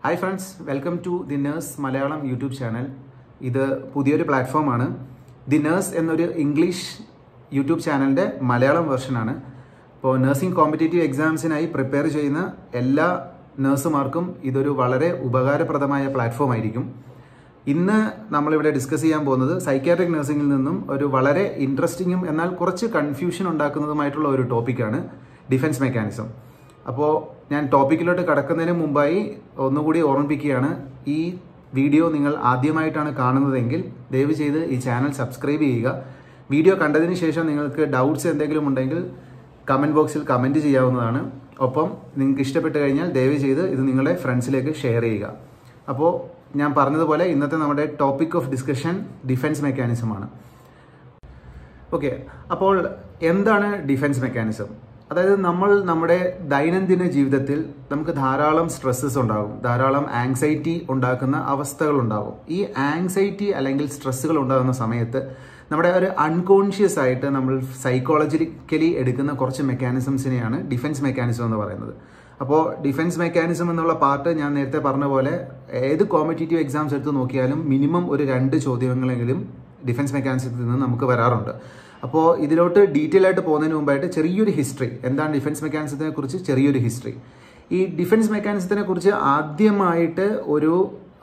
hi friends welcome to the nurse Malayalam YouTube channel ഇത് പുതിയൊരു പ്ലാറ്റ്ഫോമാണ് ദി നേഴ്സ് എന്നൊരു ഇംഗ്ലീഷ് യൂട്യൂബ് ചാനലിൻ്റെ മലയാളം വെർഷനാണ് ഇപ്പോൾ നഴ്സിംഗ് കോമ്പറ്റേറ്റീവ് എക്സാംസിനായി പ്രിപ്പയർ ചെയ്യുന്ന എല്ലാ നഴ്സുമാർക്കും ഇതൊരു വളരെ ഉപകാരപ്രദമായ പ്ലാറ്റ്ഫോം ആയിരിക്കും ഇന്ന് നമ്മളിവിടെ ഡിസ്കസ് ചെയ്യാൻ പോകുന്നത് സൈക്യാട്രിക് നഴ്സിംഗിൽ നിന്നും ഒരു വളരെ ഇൻട്രസ്റ്റിങ്ങും എന്നാൽ കുറച്ച് കൺഫ്യൂഷൻ ഉണ്ടാക്കുന്നതുമായിട്ടുള്ള ഒരു ടോപ്പിക്കാണ് ഡിഫൻസ് മെക്കാനിസം അപ്പോൾ ഞാൻ ടോപ്പിക്കിലോട്ട് കടക്കുന്നതിന് മുമ്പായി ഒന്നുകൂടി ഓർമ്മിപ്പിക്കുകയാണ് ഈ വീഡിയോ നിങ്ങൾ ആദ്യമായിട്ടാണ് കാണുന്നതെങ്കിൽ ദയവ് ചെയ്ത് ഈ ചാനൽ സബ്സ്ക്രൈബ് ചെയ്യുക വീഡിയോ കണ്ടതിന് ശേഷം നിങ്ങൾക്ക് ഡൗട്ട്സ് എന്തെങ്കിലും ഉണ്ടെങ്കിൽ കമൻറ്റ് ബോക്സിൽ കമൻറ്റ് ചെയ്യാവുന്നതാണ് ഒപ്പം നിങ്ങൾക്ക് ഇഷ്ടപ്പെട്ട് കഴിഞ്ഞാൽ ദയവ് ചെയ്ത് ഇത് നിങ്ങളുടെ ഫ്രണ്ട്സിലേക്ക് ഷെയർ ചെയ്യുക അപ്പോൾ ഞാൻ പറഞ്ഞതുപോലെ ഇന്നത്തെ നമ്മുടെ ടോപ്പിക് ഓഫ് ഡിസ്കഷൻ ഡിഫൻസ് മെക്കാനിസമാണ് ഓക്കെ അപ്പോൾ എന്താണ് ഡിഫൻസ് മെക്കാനിസം അതായത് നമ്മൾ നമ്മുടെ ദൈനംദിന ജീവിതത്തിൽ നമുക്ക് ധാരാളം സ്ട്രെസ്സസ് ഉണ്ടാകും ധാരാളം ആങ്സൈറ്റി ഉണ്ടാക്കുന്ന അവസ്ഥകൾ ഉണ്ടാകും ഈ ആങ്സൈറ്റി അല്ലെങ്കിൽ സ്ട്രെസ്സുകൾ ഉണ്ടാകുന്ന സമയത്ത് നമ്മുടെ ഒരു അൺകോൺഷ്യസ് ആയിട്ട് നമ്മൾ സൈക്കോളജിക്കലി എടുക്കുന്ന കുറച്ച് മെക്കാനിസംസിനെയാണ് ഡിഫൻസ് മെക്കാനിസം എന്ന് പറയുന്നത് അപ്പോൾ ഡിഫൻസ് മെക്കാനിസം എന്നുള്ള പാർട്ട് ഞാൻ നേരത്തെ പറഞ്ഞ പോലെ ഏത് കോമ്പറ്റേറ്റീവ് എക്സാംസ് എടുത്ത് നോക്കിയാലും മിനിമം ഒരു രണ്ട് ചോദ്യങ്ങളെങ്കിലും ഡിഫൻസ് മെക്കാനിസത്തിൽ നിന്ന് നമുക്ക് വരാറുണ്ട് അപ്പോൾ ഇതിലോട്ട് ഡീറ്റെയിൽ ആയിട്ട് പോകുന്നതിന് മുമ്പായിട്ട് ചെറിയൊരു ഹിസ്റ്ററി എന്താണ് ഡിഫൻസ് മെക്കാനിസത്തിനെ കുറിച്ച് ചെറിയൊരു ഹിസ്റ്ററി ഈ ഡിഫൻസ് മെക്കാനിസത്തിനെ കുറിച്ച് ആദ്യമായിട്ട് ഒരു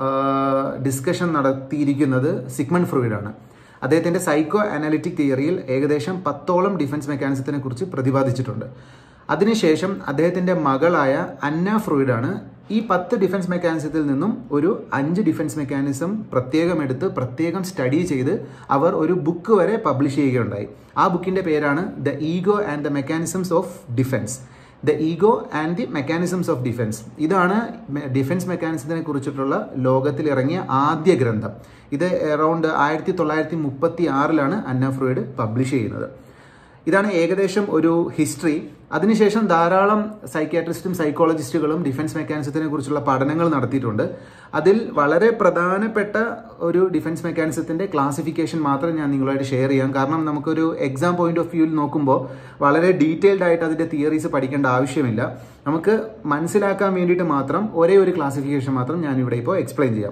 ഡിസ്കഷൻ നടത്തിയിരിക്കുന്നത് സിഗ്മൺ ഫ്രൂയിഡ് ആണ് അദ്ദേഹത്തിന്റെ സൈക്കോ അനാലിറ്റിക് തിയറിയിൽ ഏകദേശം പത്തോളം ഡിഫൻസ് മെക്കാനിസത്തിനെ കുറിച്ച് പ്രതിപാദിച്ചിട്ടുണ്ട് അതിനുശേഷം അദ്ദേഹത്തിന്റെ മകളായ അന്ന ഫ്രൂയിഡ് ആണ് ഈ പത്ത് ഡിഫൻസ് മെക്കാനിസത്തിൽ നിന്നും ഒരു അഞ്ച് ഡിഫൻസ് മെക്കാനിസം പ്രത്യേകം എടുത്ത് പ്രത്യേകം സ്റ്റഡി ചെയ്ത് അവർ ഒരു ബുക്ക് വരെ പബ്ലിഷ് ചെയ്യുകയുണ്ടായി ആ ബുക്കിന്റെ പേരാണ് the ego and the mechanisms of defence the ego and the mechanisms of defence ഇതാണ് ഡിഫൻസ് മെക്കാനിസത്തിനെ കുറിച്ചിട്ടുള്ള ലോകത്തിൽ ഇറങ്ങിയ ആദ്യ ഗ്രന്ഥം ഇത് അറൗണ്ട് ആയിരത്തി തൊള്ളായിരത്തി മുപ്പത്തി ആറിലാണ് അന്ന ഫ്രോയിഡ് പബ്ലിഷ് ചെയ്യുന്നത് ഇതാണ് ഏകദേശം ഒരു ഹിസ്റ്ററി അതിനുശേഷം ധാരാളം സൈക്യാട്രിസ്റ്റും സൈക്കോളജിസ്റ്റുകളും ഡിഫൻസ് മെക്കാനിസത്തിനെ കുറിച്ചുള്ള പഠനങ്ങൾ നടത്തിയിട്ടുണ്ട് അതിൽ വളരെ പ്രധാനപ്പെട്ട ഒരു ഡിഫൻസ് മെക്കാനിസത്തിന്റെ ക്ലാസിഫിക്കേഷൻ മാത്രം ഞാൻ നിങ്ങളുമായിട്ട് ഷെയർ ചെയ്യാം കാരണം നമുക്കൊരു എക്സാം പോയിന്റ് ഓഫ് വ്യൂവിൽ നോക്കുമ്പോൾ വളരെ ഡീറ്റെയിൽഡ് ആയിട്ട് അതിന്റെ തിയറീസ് പഠിക്കേണ്ട ആവശ്യമില്ല നമുക്ക് മനസ്സിലാക്കാൻ വേണ്ടിയിട്ട് മാത്രം ഒരേ ഒരു ക്ലാസിഫിക്കേഷൻ മാത്രം ഞാൻ ഇവിടെ ഇപ്പോൾ എക്സ്പ്ലെയിൻ ചെയ്യാം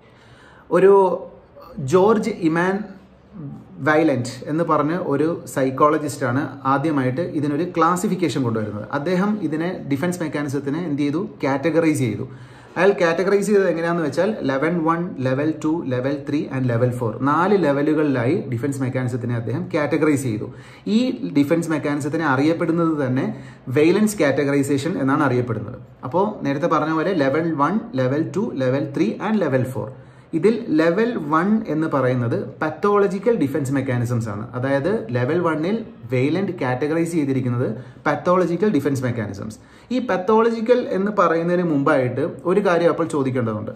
ഒരു ജോർജ് ഇമാൻ വയലന്റ് എന്ന് പറഞ്ഞ ഒരു സൈക്കോളജിസ്റ്റാണ് ആദ്യമായിട്ട് ഇതിനൊരു ക്ലാസിഫിക്കേഷൻ കൊണ്ടുവരുന്നത് അദ്ദേഹം ഇതിനെ ഡിഫൻസ് മെക്കാനിസത്തിനെ എന്ത് ചെയ്തു കാറ്റഗറൈസ് ചെയ്തു അയാൾ കാറ്റഗറൈസ് ചെയ്തത് എങ്ങനെയാണെന്ന് വെച്ചാൽ level one level two level three and level four നാല് ലെവലുകളിലായി ഡിഫൻസ് മെക്കാനിസത്തിനെ അദ്ദേഹം കാറ്റഗറൈസ് ചെയ്തു ഈ ഡിഫൻസ് മെക്കാനിസത്തിനെ അറിയപ്പെടുന്നത് തന്നെ വെയിലൻസ് കാറ്റഗറൈസേഷൻ എന്നാണ് അറിയപ്പെടുന്നത് അപ്പോൾ നേരത്തെ പറഞ്ഞ പോലെ level one level two level three and level four ഇതിൽ ലെവൽ വൺ എന്ന് പറയുന്നത് പത്തോളജിക്കൽ ഡിഫൻസ് മെക്കാനിസംസ് ആണ് അതായത് ലെവൽ വണ്ണിൽ വെയിലന്റ് കാറ്റഗറൈസ് ചെയ്തിരിക്കുന്നത് പത്തോളജിക്കൽ ഡിഫൻസ് മെക്കാനിസംസ് ഈ പത്തോളജിക്കൽ എന്ന് പറയുന്നതിന് മുമ്പായിട്ട് ഒരു കാര്യം അപ്പോൾ ചോദിക്കേണ്ടതുണ്ട്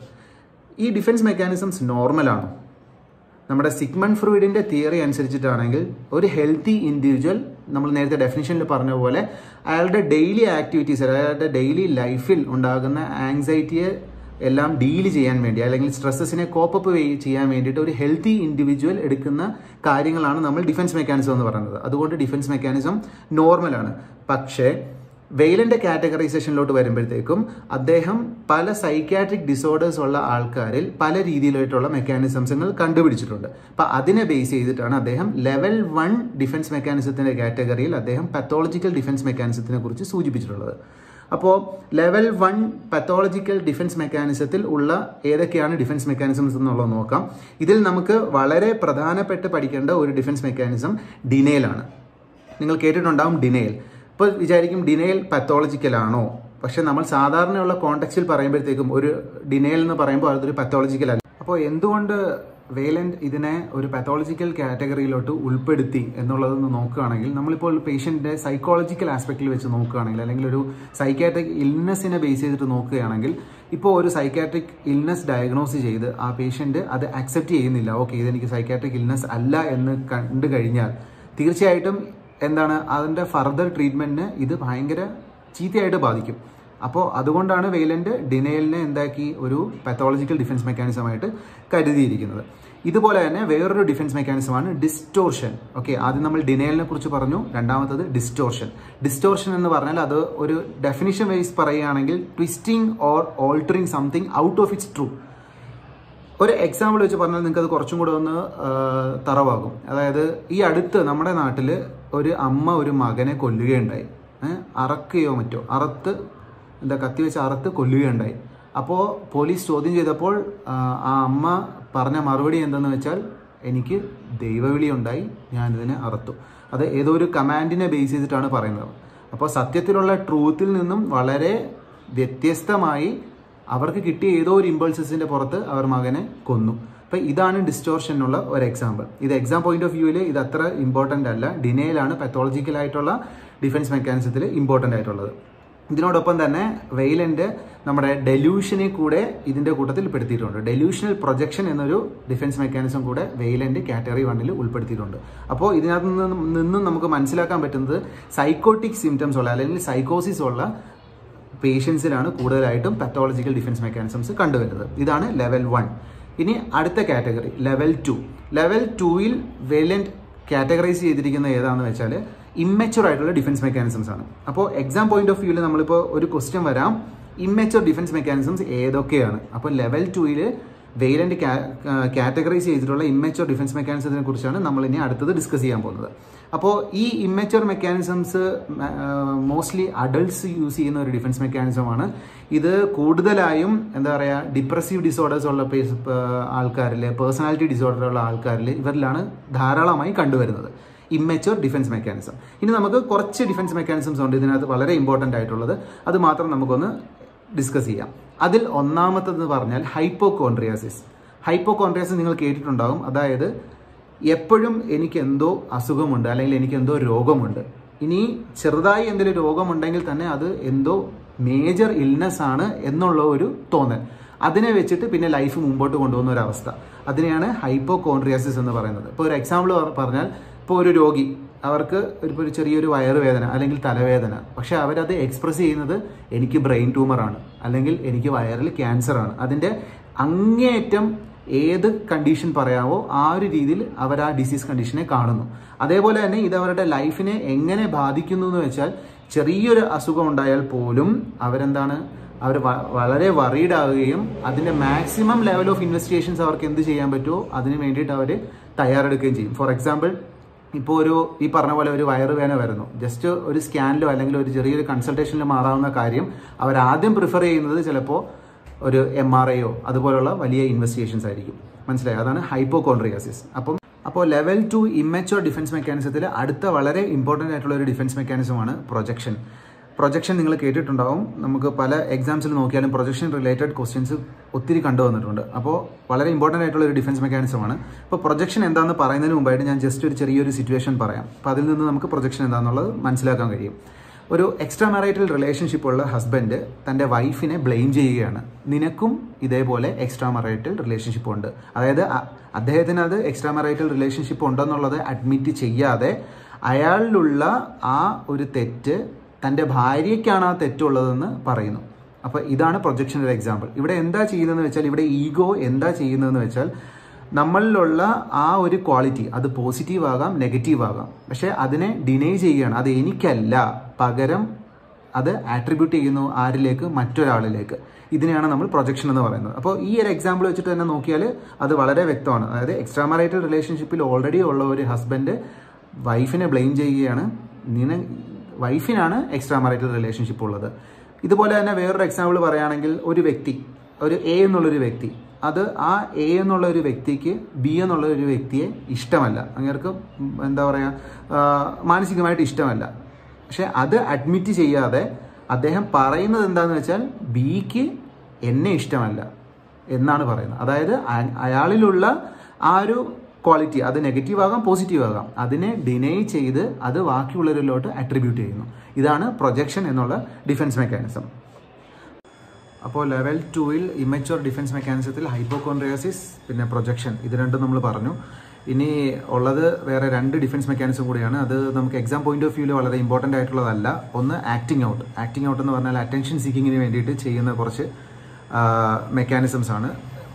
ഈ ഡിഫൻസ് മെക്കാനിസംസ് നോർമൽ ആണോ നമ്മുടെ സിഗ്മൺ ഫ്രൂയിഡിന്റെ തിയറി അനുസരിച്ചിട്ടാണെങ്കിൽ ഒരു ഹെൽത്തി ഇൻഡിവിജ്വൽ നമ്മൾ നേരത്തെ ഡെഫിനിഷനിൽ പറഞ്ഞ പോലെ അയാളുടെ ഡെയിലി ആക്ടിവിറ്റീസ് അയാളുടെ ഡെയിലി ലൈഫിൽ ഉണ്ടാകുന്ന ആങ്സൈറ്റിയെ എല്ലാം ഡീൽ ചെയ്യാൻ വേണ്ടി അല്ലെങ്കിൽ സ്ട്രെസ്സസിനെ കോപ്പപ്പ് ചെയ്യാൻ വേണ്ടിയിട്ട് ഒരു ഹെൽത്തി ഇൻഡിവിജ്വൽ എടുക്കുന്ന കാര്യങ്ങളാണ് നമ്മൾ ഡിഫൻസ് മെക്കാനിസം എന്ന് പറയുന്നത് അതുകൊണ്ട് ഡിഫൻസ് മെക്കാനിസം നോർമലാണ് പക്ഷേ വെയിലന്റെ കാറ്റഗറൈസേഷനിലോട്ട് വരുമ്പോഴത്തേക്കും അദ്ദേഹം പല സൈക്യാട്രിക് ഡിസോർഡേഴ്സ് ഉള്ള ആൾക്കാരിൽ പല രീതിയിലായിട്ടുള്ള മെക്കാനിസംസുകൾ കണ്ടുപിടിച്ചിട്ടുണ്ട് അപ്പം അതിനെ ബേസ് ചെയ്തിട്ടാണ് അദ്ദേഹം ലെവൽ വൺ ഡിഫൻസ് മെക്കാനിസത്തിന്റെ കാറ്റഗറിയിൽ അദ്ദേഹം പത്തോളജിക്കൽ ഡിഫൻസ് മെക്കാനിസത്തിനെ കുറിച്ച് സൂചിപ്പിച്ചിട്ടുള്ളത് അപ്പോൾ ലെവൽ വൺ പത്തോളജിക്കൽ ഡിഫൻസ് മെക്കാനിസത്തിൽ ഉള്ള ഏതൊക്കെയാണ് ഡിഫൻസ് മെക്കാനിസംസ് എന്നുള്ളത് നോക്കാം ഇതിൽ നമുക്ക് വളരെ പ്രധാനപ്പെട്ട് പഠിക്കേണ്ട ഒരു ഡിഫൻസ് മെക്കാനിസം ഡിനേലാണ് നിങ്ങൾ കേട്ടിട്ടുണ്ടാവും ഡിനേൽ ഇപ്പോൾ വിചാരിക്കും ഡിനേൽ പത്തോളജിക്കൽ ആണോ പക്ഷെ നമ്മൾ സാധാരണയുള്ള കോണ്ടെക്സ്റ്റിൽ പറയുമ്പോഴത്തേക്കും ഒരു ഡിനേൽ എന്ന് പറയുമ്പോൾ അതൊരു പത്തോളജിക്കൽ അല്ല അപ്പോൾ എന്തുകൊണ്ട് വേലന്റ് ഇതിനെ ഒരു പാത്തോളജിക്കൽ കാറ്റഗറിയിലോട്ട് ഉൾപ്പെടുത്തി എന്നുള്ളതൊന്ന് നോക്കുകയാണെങ്കിൽ നമ്മളിപ്പോൾ പേഷ്യൻ്റെ സൈക്കോളജിക്കൽ ആസ്പെക്റ്റിൽ വെച്ച് നോക്കുകയാണെങ്കിൽ അല്ലെങ്കിൽ ഒരു സൈക്കാട്രിക് ഇൽനെസ്സിനെ ബേസ് ചെയ്തിട്ട് നോക്കുകയാണെങ്കിൽ ഇപ്പോൾ ഒരു സൈക്കാട്രിക് ഇൽനെസ് ഡയഗ്നോസ് ചെയ്ത് ആ പേഷ്യൻ്റ് അത് അക്സെപ്റ്റ് ചെയ്യുന്നില്ല ഓക്കെ ഇതെനിക്ക് സൈക്കാട്രിക് ഇൽനെസ് അല്ല എന്ന് കണ്ടു കഴിഞ്ഞാൽ തീർച്ചയായിട്ടും എന്താണ് അതിൻ്റെ ഫർദർ ട്രീറ്റ്മെൻറ്റിന് ഇത് ഭയങ്കര ചീത്തയായിട്ട് ബാധിക്കും അപ്പോൾ അതുകൊണ്ടാണ് വെയിലൻ്റ് ഡിനയലിനെ എന്താക്കി ഒരു പാത്തോളജിക്കൽ ഡിഫൻസ് മെക്കാനിസമായിട്ട് കരുതിയിരിക്കുന്നത് ഇതുപോലെ തന്നെ വേറൊരു ഡിഫൻസ് മെക്കാനിസമാണ് ഡിസ്റ്റോർഷൻ ഓക്കെ ആദ്യം നമ്മൾ ഡിനയലിനെ കുറിച്ച് പറഞ്ഞു രണ്ടാമത്തത് ഡിസ്റ്റോർഷൻ ഡിസ്റ്റോർഷൻ എന്ന് പറഞ്ഞാൽ അത് ഒരു ഡെഫിനിഷൻ വൈസ് പറയുകയാണെങ്കിൽ twisting or altering something out of its true ഒരു എക്സാമ്പിൾ വെച്ച് പറഞ്ഞാൽ നിങ്ങൾക്ക് അത് കുറച്ചും കൂടെ ഒന്ന് ആ, തറവാകും അതായത് ഈ അടുത്ത് നമ്മുടെ നാട്ടിൽ ഒരു അമ്മ ഒരു മകനെ കൊല്ലുകയുണ്ടായി ഏഹ് അറക്കുകയോ മറ്റോ അറുത്ത് എന്താ കത്തി വെച്ച് അറുത്ത് കൊല്ലുകയുണ്ടായി അപ്പോൾ പോലീസ് ചോദ്യം ചെയ്തപ്പോൾ ആ, ആ അമ്മ പറഞ്ഞ മറുപടി എന്തെന്ന് വെച്ചാൽ എനിക്ക് ദൈവവിളി ഉണ്ടായി ഞാനിതിനെ അറുത്തു അത് ഏതോ ഒരു കമാൻഡിനെ ബേസ് ചെയ്തിട്ടാണ് പറയുന്നത് അപ്പോൾ സത്യത്തിലുള്ള ട്രൂത്തിൽ നിന്നും വളരെ വ്യത്യസ്തമായി അവർക്ക് കിട്ടിയ ഏതോ ഒരു ഇമ്പൾസസിന്റെ പുറത്ത് അവർ മകനെ കൊന്നു അപ്പൊ ഇതാണ് ഡിസ്റ്റോർഷനുള്ള ഒരു എക്സാമ്പിൾ ഇത് എക്സാം പോയിന്റ് ഓഫ് വ്യൂവിൽ ഇത് അത്ര ഇമ്പോർട്ടന്റ് അല്ല ഡിനയിലാണ് പത്തോളജിക്കൽ ആയിട്ടുള്ള ഡിഫൻസ് മെക്കാനിസത്തിൽ ഇമ്പോർട്ടന്റ് ആയിട്ടുള്ളത് ഇതിനോടൊപ്പം തന്നെ വെയിലന്റ് നമ്മുടെ ഡെലൂഷനെ കൂടെ ഇതിന്റെ കൂട്ടത്തിൽ പെടുത്തിയിട്ടുണ്ട് ഡെലൂഷണൽ പ്രൊജക്ഷൻ എന്നൊരു ഡിഫൻസ് മെക്കാനിസം കൂടെ വെയിലന്റ് കാറ്റഗറി വണ്ണിൽ ഉൾപ്പെടുത്തിയിട്ടുണ്ട് അപ്പോൾ ഇതിനകത്ത് നിന്നും നിന്നും നമുക്ക് മനസ്സിലാക്കാൻ പറ്റുന്നത് സൈക്കോട്ടിക് സിംറ്റംസ് ഉള്ള അല്ലെങ്കിൽ സൈക്കോസിസ് ഉള്ള പേഷ്യൻസിലാണ് കൂടുതലായിട്ടും പത്തോളജിക്കൽ ഡിഫൻസ് മെക്കാനിസംസ് കണ്ടുവരുന്നത് ഇതാണ് ലെവൽ വൺ ഇനി അടുത്ത കാറ്റഗറി ലെവൽ ടു ലെവൽ ടൂയിൽ വേലന്റ് കാറ്റഗറൈസ് ചെയ്തിരിക്കുന്ന ഏതാണെന്ന് വെച്ചാൽ ഇമ്മച്ചുവർ ആയിട്ടുള്ള ഡിഫൻസ് മെക്കാനിസംസ് ആണ് അപ്പോൾ എക്സാം പോയിന്റ് ഓഫ് വ്യൂവിൽ നമ്മളിപ്പോൾ ഒരു ക്വസ്റ്റ്യൻ വരാം ഇമ്മച്ചുവർ ഡിഫൻസ് മെക്കാനിസംസ് ഏതൊക്കെയാണ് അപ്പോൾ ലെവൽ ടൂയിൽ വെയിലന്റ് കാറ്റഗറൈസ് ചെയ്തിട്ടുള്ള ഇമ്മച്ചുവർ ഡിഫൻസ് മെക്കാനിസത്തിനെ കുറിച്ചാണ് നമ്മൾ ഇനി അടുത്തത് ഡിസ്കസ് ചെയ്യാൻ പോകുന്നത് അപ്പോൾ ഈ immature mechanisms mostly adults use ചെയ്യുന്ന ഒരു ഡിഫൻസ് മെക്കാനിസമാണ് ഇത് കൂടുതലായും എന്താ പറയുക ഡിപ്രസീവ് ഡിസോർഡേഴ്സ് ഉള്ള ആൾക്കാരിൽ പേഴ്സണാലിറ്റി ഡിസോർഡർ ഉള്ള ആൾക്കാരിൽ ഇവരിലാണ് ധാരാളമായി കണ്ടുവരുന്നത് ഇമ്മച്ചുവർ ഡിഫൻസ് മെക്കാനിസം ഇനി നമുക്ക് കുറച്ച് ഡിഫൻസ് മെക്കാനിസംസ് ഉണ്ട് ഇതിനകത്ത് വളരെ ഇമ്പോർട്ടൻ്റ് ആയിട്ടുള്ളത് അത് മാത്രം നമുക്കൊന്ന് ഡിസ്കസ് ചെയ്യാം അതിൽ ഒന്നാമത്തെന്ന് പറഞ്ഞാൽ ഹൈപ്പോകോൺട്രിയാസിസ് ഹൈപ്പോകോൺട്രിയാസിസ് നിങ്ങൾ കേട്ടിട്ടുണ്ടാകും അതായത് എപ്പോഴും എനിക്ക് എന്തോ അസുഖമുണ്ട് അല്ലെങ്കിൽ എനിക്ക് എന്തോ രോഗമുണ്ട് ഇനി ചെറുതായി എന്തെങ്കിലും രോഗമുണ്ടെങ്കിൽ തന്നെ അത് എന്തോ മേജർ ഇൽനെസ് ആണ് എന്നുള്ള ഒരു തോന്നൽ അതിനെ വെച്ചിട്ട് പിന്നെ ലൈഫ് മുമ്പോട്ട് കൊണ്ടുപോകുന്ന ഒരു അവസ്ഥ അതിനെയാണ് ഹൈപ്പോകോൺട്രിയാസിസ് എന്ന് പറയുന്നത് ഇപ്പോൾ ഒരു എക്സാമ്പിൾ പറഞ്ഞാൽ ഇപ്പോൾ ഒരു രോഗി അവർക്ക് ഒരു ഒരു ചെറിയൊരു വയറുവേദന അല്ലെങ്കിൽ തലവേദന പക്ഷെ അവരത് എക്സ്പ്രസ് ചെയ്യുന്നത് എനിക്ക് ബ്രെയിൻ ട്യൂമറാണ് അല്ലെങ്കിൽ എനിക്ക് വയറിൽ ക്യാൻസർ ആണ് അതിൻ്റെ അങ്ങേയറ്റം ഏത് കണ്ടീഷൻ പറയാവോ ആ ഒരു രീതിയിൽ അവർ ആ ഡിസീസ് കണ്ടീഷനെ കാണുന്നു അതേപോലെ തന്നെ ഇത് അവരുടെ ലൈഫിനെ എങ്ങനെ ബാധിക്കുന്നു എന്ന് വെച്ചാൽ ചെറിയൊരു അസുഖം ഉണ്ടായാൽ പോലും അവരെന്താണ് അവർ വളരെ വറീഡ് ആവുകയും അതിൻ്റെ മാക്സിമം ലെവൽ ഓഫ് ഇൻവെസ്റ്റിഗേഷൻസ് അവർക്ക് എന്ത് ചെയ്യാൻ പറ്റുമോ അതിന് വേണ്ടിയിട്ട് അവർ തയ്യാറെടുക്കുകയും ചെയ്യും ഫോർ എക്സാമ്പിൾ ഇപ്പോൾ ഒരു ഈ പറഞ്ഞ പോലെ ഒരു വയറുവേന വരുന്നു ജസ്റ്റ് ഒരു സ്കാനിലോ അല്ലെങ്കിൽ ഒരു ചെറിയൊരു കൺസൾട്ടേഷനിൽ മാറാവുന്ന കാര്യം അവർ ആദ്യം പ്രിഫർ ചെയ്യുന്നത് ചിലപ്പോൾ ഒരു എം ആർ ഐയോ അതുപോലുള്ള വലിയ ഇൻവെസ്റ്റിഗേഷൻസ് ആയിരിക്കും മനസ്സിലായി അതാണ് ഹൈപ്പോകോൺട്രിയാസിസ് അപ്പം അപ്പോൾ ലെവൽ ടു ഇമ്മച്ചുവർ ഡിഫൻസ് മെക്കാനിസത്തിൽ അടുത്ത വളരെ ഇമ്പോർട്ടൻ്റ് ആയിട്ടുള്ള ഒരു ഡിഫൻസ് മെക്കാനിസമാണ് പ്രൊജക്ഷൻ പ്രൊജക്ഷൻ നിങ്ങൾ കേട്ടിട്ടുണ്ടാവും നമുക്ക് പല എക്സാംസിൽ നോക്കിയാലും പ്രൊജക്ഷൻ റിലേറ്റഡ് ക്വസ്റ്റ്യൻസ് ഒത്തിരി കണ്ടുവന്നിട്ടുണ്ട് അപ്പോൾ വളരെ ഇമ്പോർട്ടൻ്റ് ആയിട്ടുള്ള ഒരു ഡിഫൻസ് മെക്കാനിസമാണ് അപ്പോൾ പ്രൊജക്ഷൻ എന്താണെന്ന് പറയുന്നതിന് മുമ്പായിട്ട് ഞാൻ ജസ്റ്റ് ഒരു ചെറിയൊരു സിറ്റുവേഷൻ പറയാം അപ്പോൾ അതിൽ നിന്ന് നമുക്ക് പ്രൊജക്ഷൻ എന്താണെന്നുള്ളത് മനസ്സിലാക്കാൻ കഴിയും ഒരു എക്സ്ട്രാ മാരൈറ്റൽ റിലേഷൻഷിപ്പ് ഉള്ള ഹസ്ബൻഡ് തൻ്റെ വൈഫിനെ ബ്ലെയിം ചെയ്യുകയാണ് നിനക്കും ഇതേപോലെ എക്സ്ട്രാ മറൈറ്റൽ റിലേഷൻഷിപ്പ് ഉണ്ട് അതായത് അദ്ദേഹത്തിന് അത് എക്സ്ട്രാ മറൈറ്റൽ റിലേഷൻഷിപ്പ് ഉണ്ടെന്നുള്ളത് അഡ്മിറ്റ് ചെയ്യാതെ അയാളിലുള്ള ആ ഒരു തെറ്റ് തൻ്റെ ഭാര്യയ്ക്കാണ് ആ തെറ്റുള്ളതെന്ന് പറയുന്നു അപ്പോൾ ഇതാണ് പ്രൊജക്ഷൻ്റെ എക്സാമ്പിൾ ഇവിടെ എന്താ ചെയ്യുന്നതെന്ന് വെച്ചാൽ ഇവിടെ ഈഗോ എന്താ ചെയ്യുന്നതെന്ന് വെച്ചാൽ നമ്മളിലുള്ള ആ ഒരു ക്വാളിറ്റി അത് പോസിറ്റീവ് ആകാം നെഗറ്റീവ് ആകാം പക്ഷെ അതിനെ ഡിനൈ ചെയ്യുകയാണ് അത് എനിക്കല്ല പകരം അത് ആട്രിബ്യൂട്ട് ചെയ്യുന്നു ആരിലേക്ക് മറ്റൊരാളിലേക്ക് ഇതിനെയാണ് നമ്മൾ പ്രൊജക്ഷൻ എന്ന് പറയുന്നത് അപ്പോൾ ഈ ഒരു എക്സാമ്പിൾ വെച്ചിട്ട് തന്നെ നോക്കിയാൽ അത് വളരെ വ്യക്തമാണ് അതായത് എക്സ്ട്രാ മാരൈറ്റൽ റിലേഷൻഷിപ്പിൽ ഓൾറെഡി ഉള്ള ഒരു ഹസ്ബൻഡ് വൈഫിനെ ബ്ലെയിം ചെയ്യുകയാണ് നിന വൈഫിനാണ് എക്സ്ട്രാ മാരൈറ്റൽ റിലേഷൻഷിപ്പ് ഉള്ളത് ഇതുപോലെ തന്നെ വേറൊരു എക്സാമ്പിൾ പറയുകയാണെങ്കിൽ ഒരു വ്യക്തി ഒരു എ എന്നുള്ളൊരു വ്യക്തി അത് ആ എ എന്നുള്ള ഒരു വ്യക്തിക്ക് ബി എന്നുള്ള ഒരു വ്യക്തിയെ ഇഷ്ടമല്ല അങ്ങേർക്ക് എന്താ പറയുക മാനസികമായിട്ട് ഇഷ്ടമല്ല പക്ഷെ അത് അഡ്മിറ്റ് ചെയ്യാതെ അദ്ദേഹം പറയുന്നത് എന്താണെന്ന് വെച്ചാൽ ബിക്ക് എന്നെ ഇഷ്ടമല്ല എന്നാണ് പറയുന്നത് അതായത് അയാളിലുള്ള ആ ഒരു ക്വാളിറ്റി അത് നെഗറ്റീവ് ആകാം പോസിറ്റീവ് ആകാം അതിനെ ഡിനൈ ചെയ്ത് അത് ബാക്കിയുള്ളവരിലോട്ട് അട്രിബ്യൂട്ട് ചെയ്യുന്നു ഇതാണ് പ്രൊജക്ഷൻ എന്നുള്ള ഡിഫൻസ് മെക്കാനിസം അപ്പോൾ ലെവൽ ടൂവിൽ ഇമച്വർ ഡിഫൻസ് മെക്കാനിസത്തിൽ ഹൈപ്പോകോൺട്രിയാസിസ് പിന്നെ പ്രൊജക്ഷൻ ഇത് രണ്ടും നമ്മൾ പറഞ്ഞു ഇനി ഉള്ളത് വേറെ രണ്ട് ഡിഫൻസ് മെക്കാനിസം കൂടിയാണ് അത് നമുക്ക് എക്സാം പോയിന്റ് ഓഫ് വ്യൂവിൽ വളരെ ഇമ്പോർട്ടൻ്റ് ആയിട്ടുള്ളതല്ല ഒന്ന് ആക്ടിങ് ഔട്ട് ആക്ടിങ് ഔട്ട് എന്ന് പറഞ്ഞാൽ അറ്റൻഷൻ സീക്കിങ്ങിന് വേണ്ടിയിട്ട് ചെയ്യുന്ന കുറച്ച് മെക്കാനിസംസ് ആണ്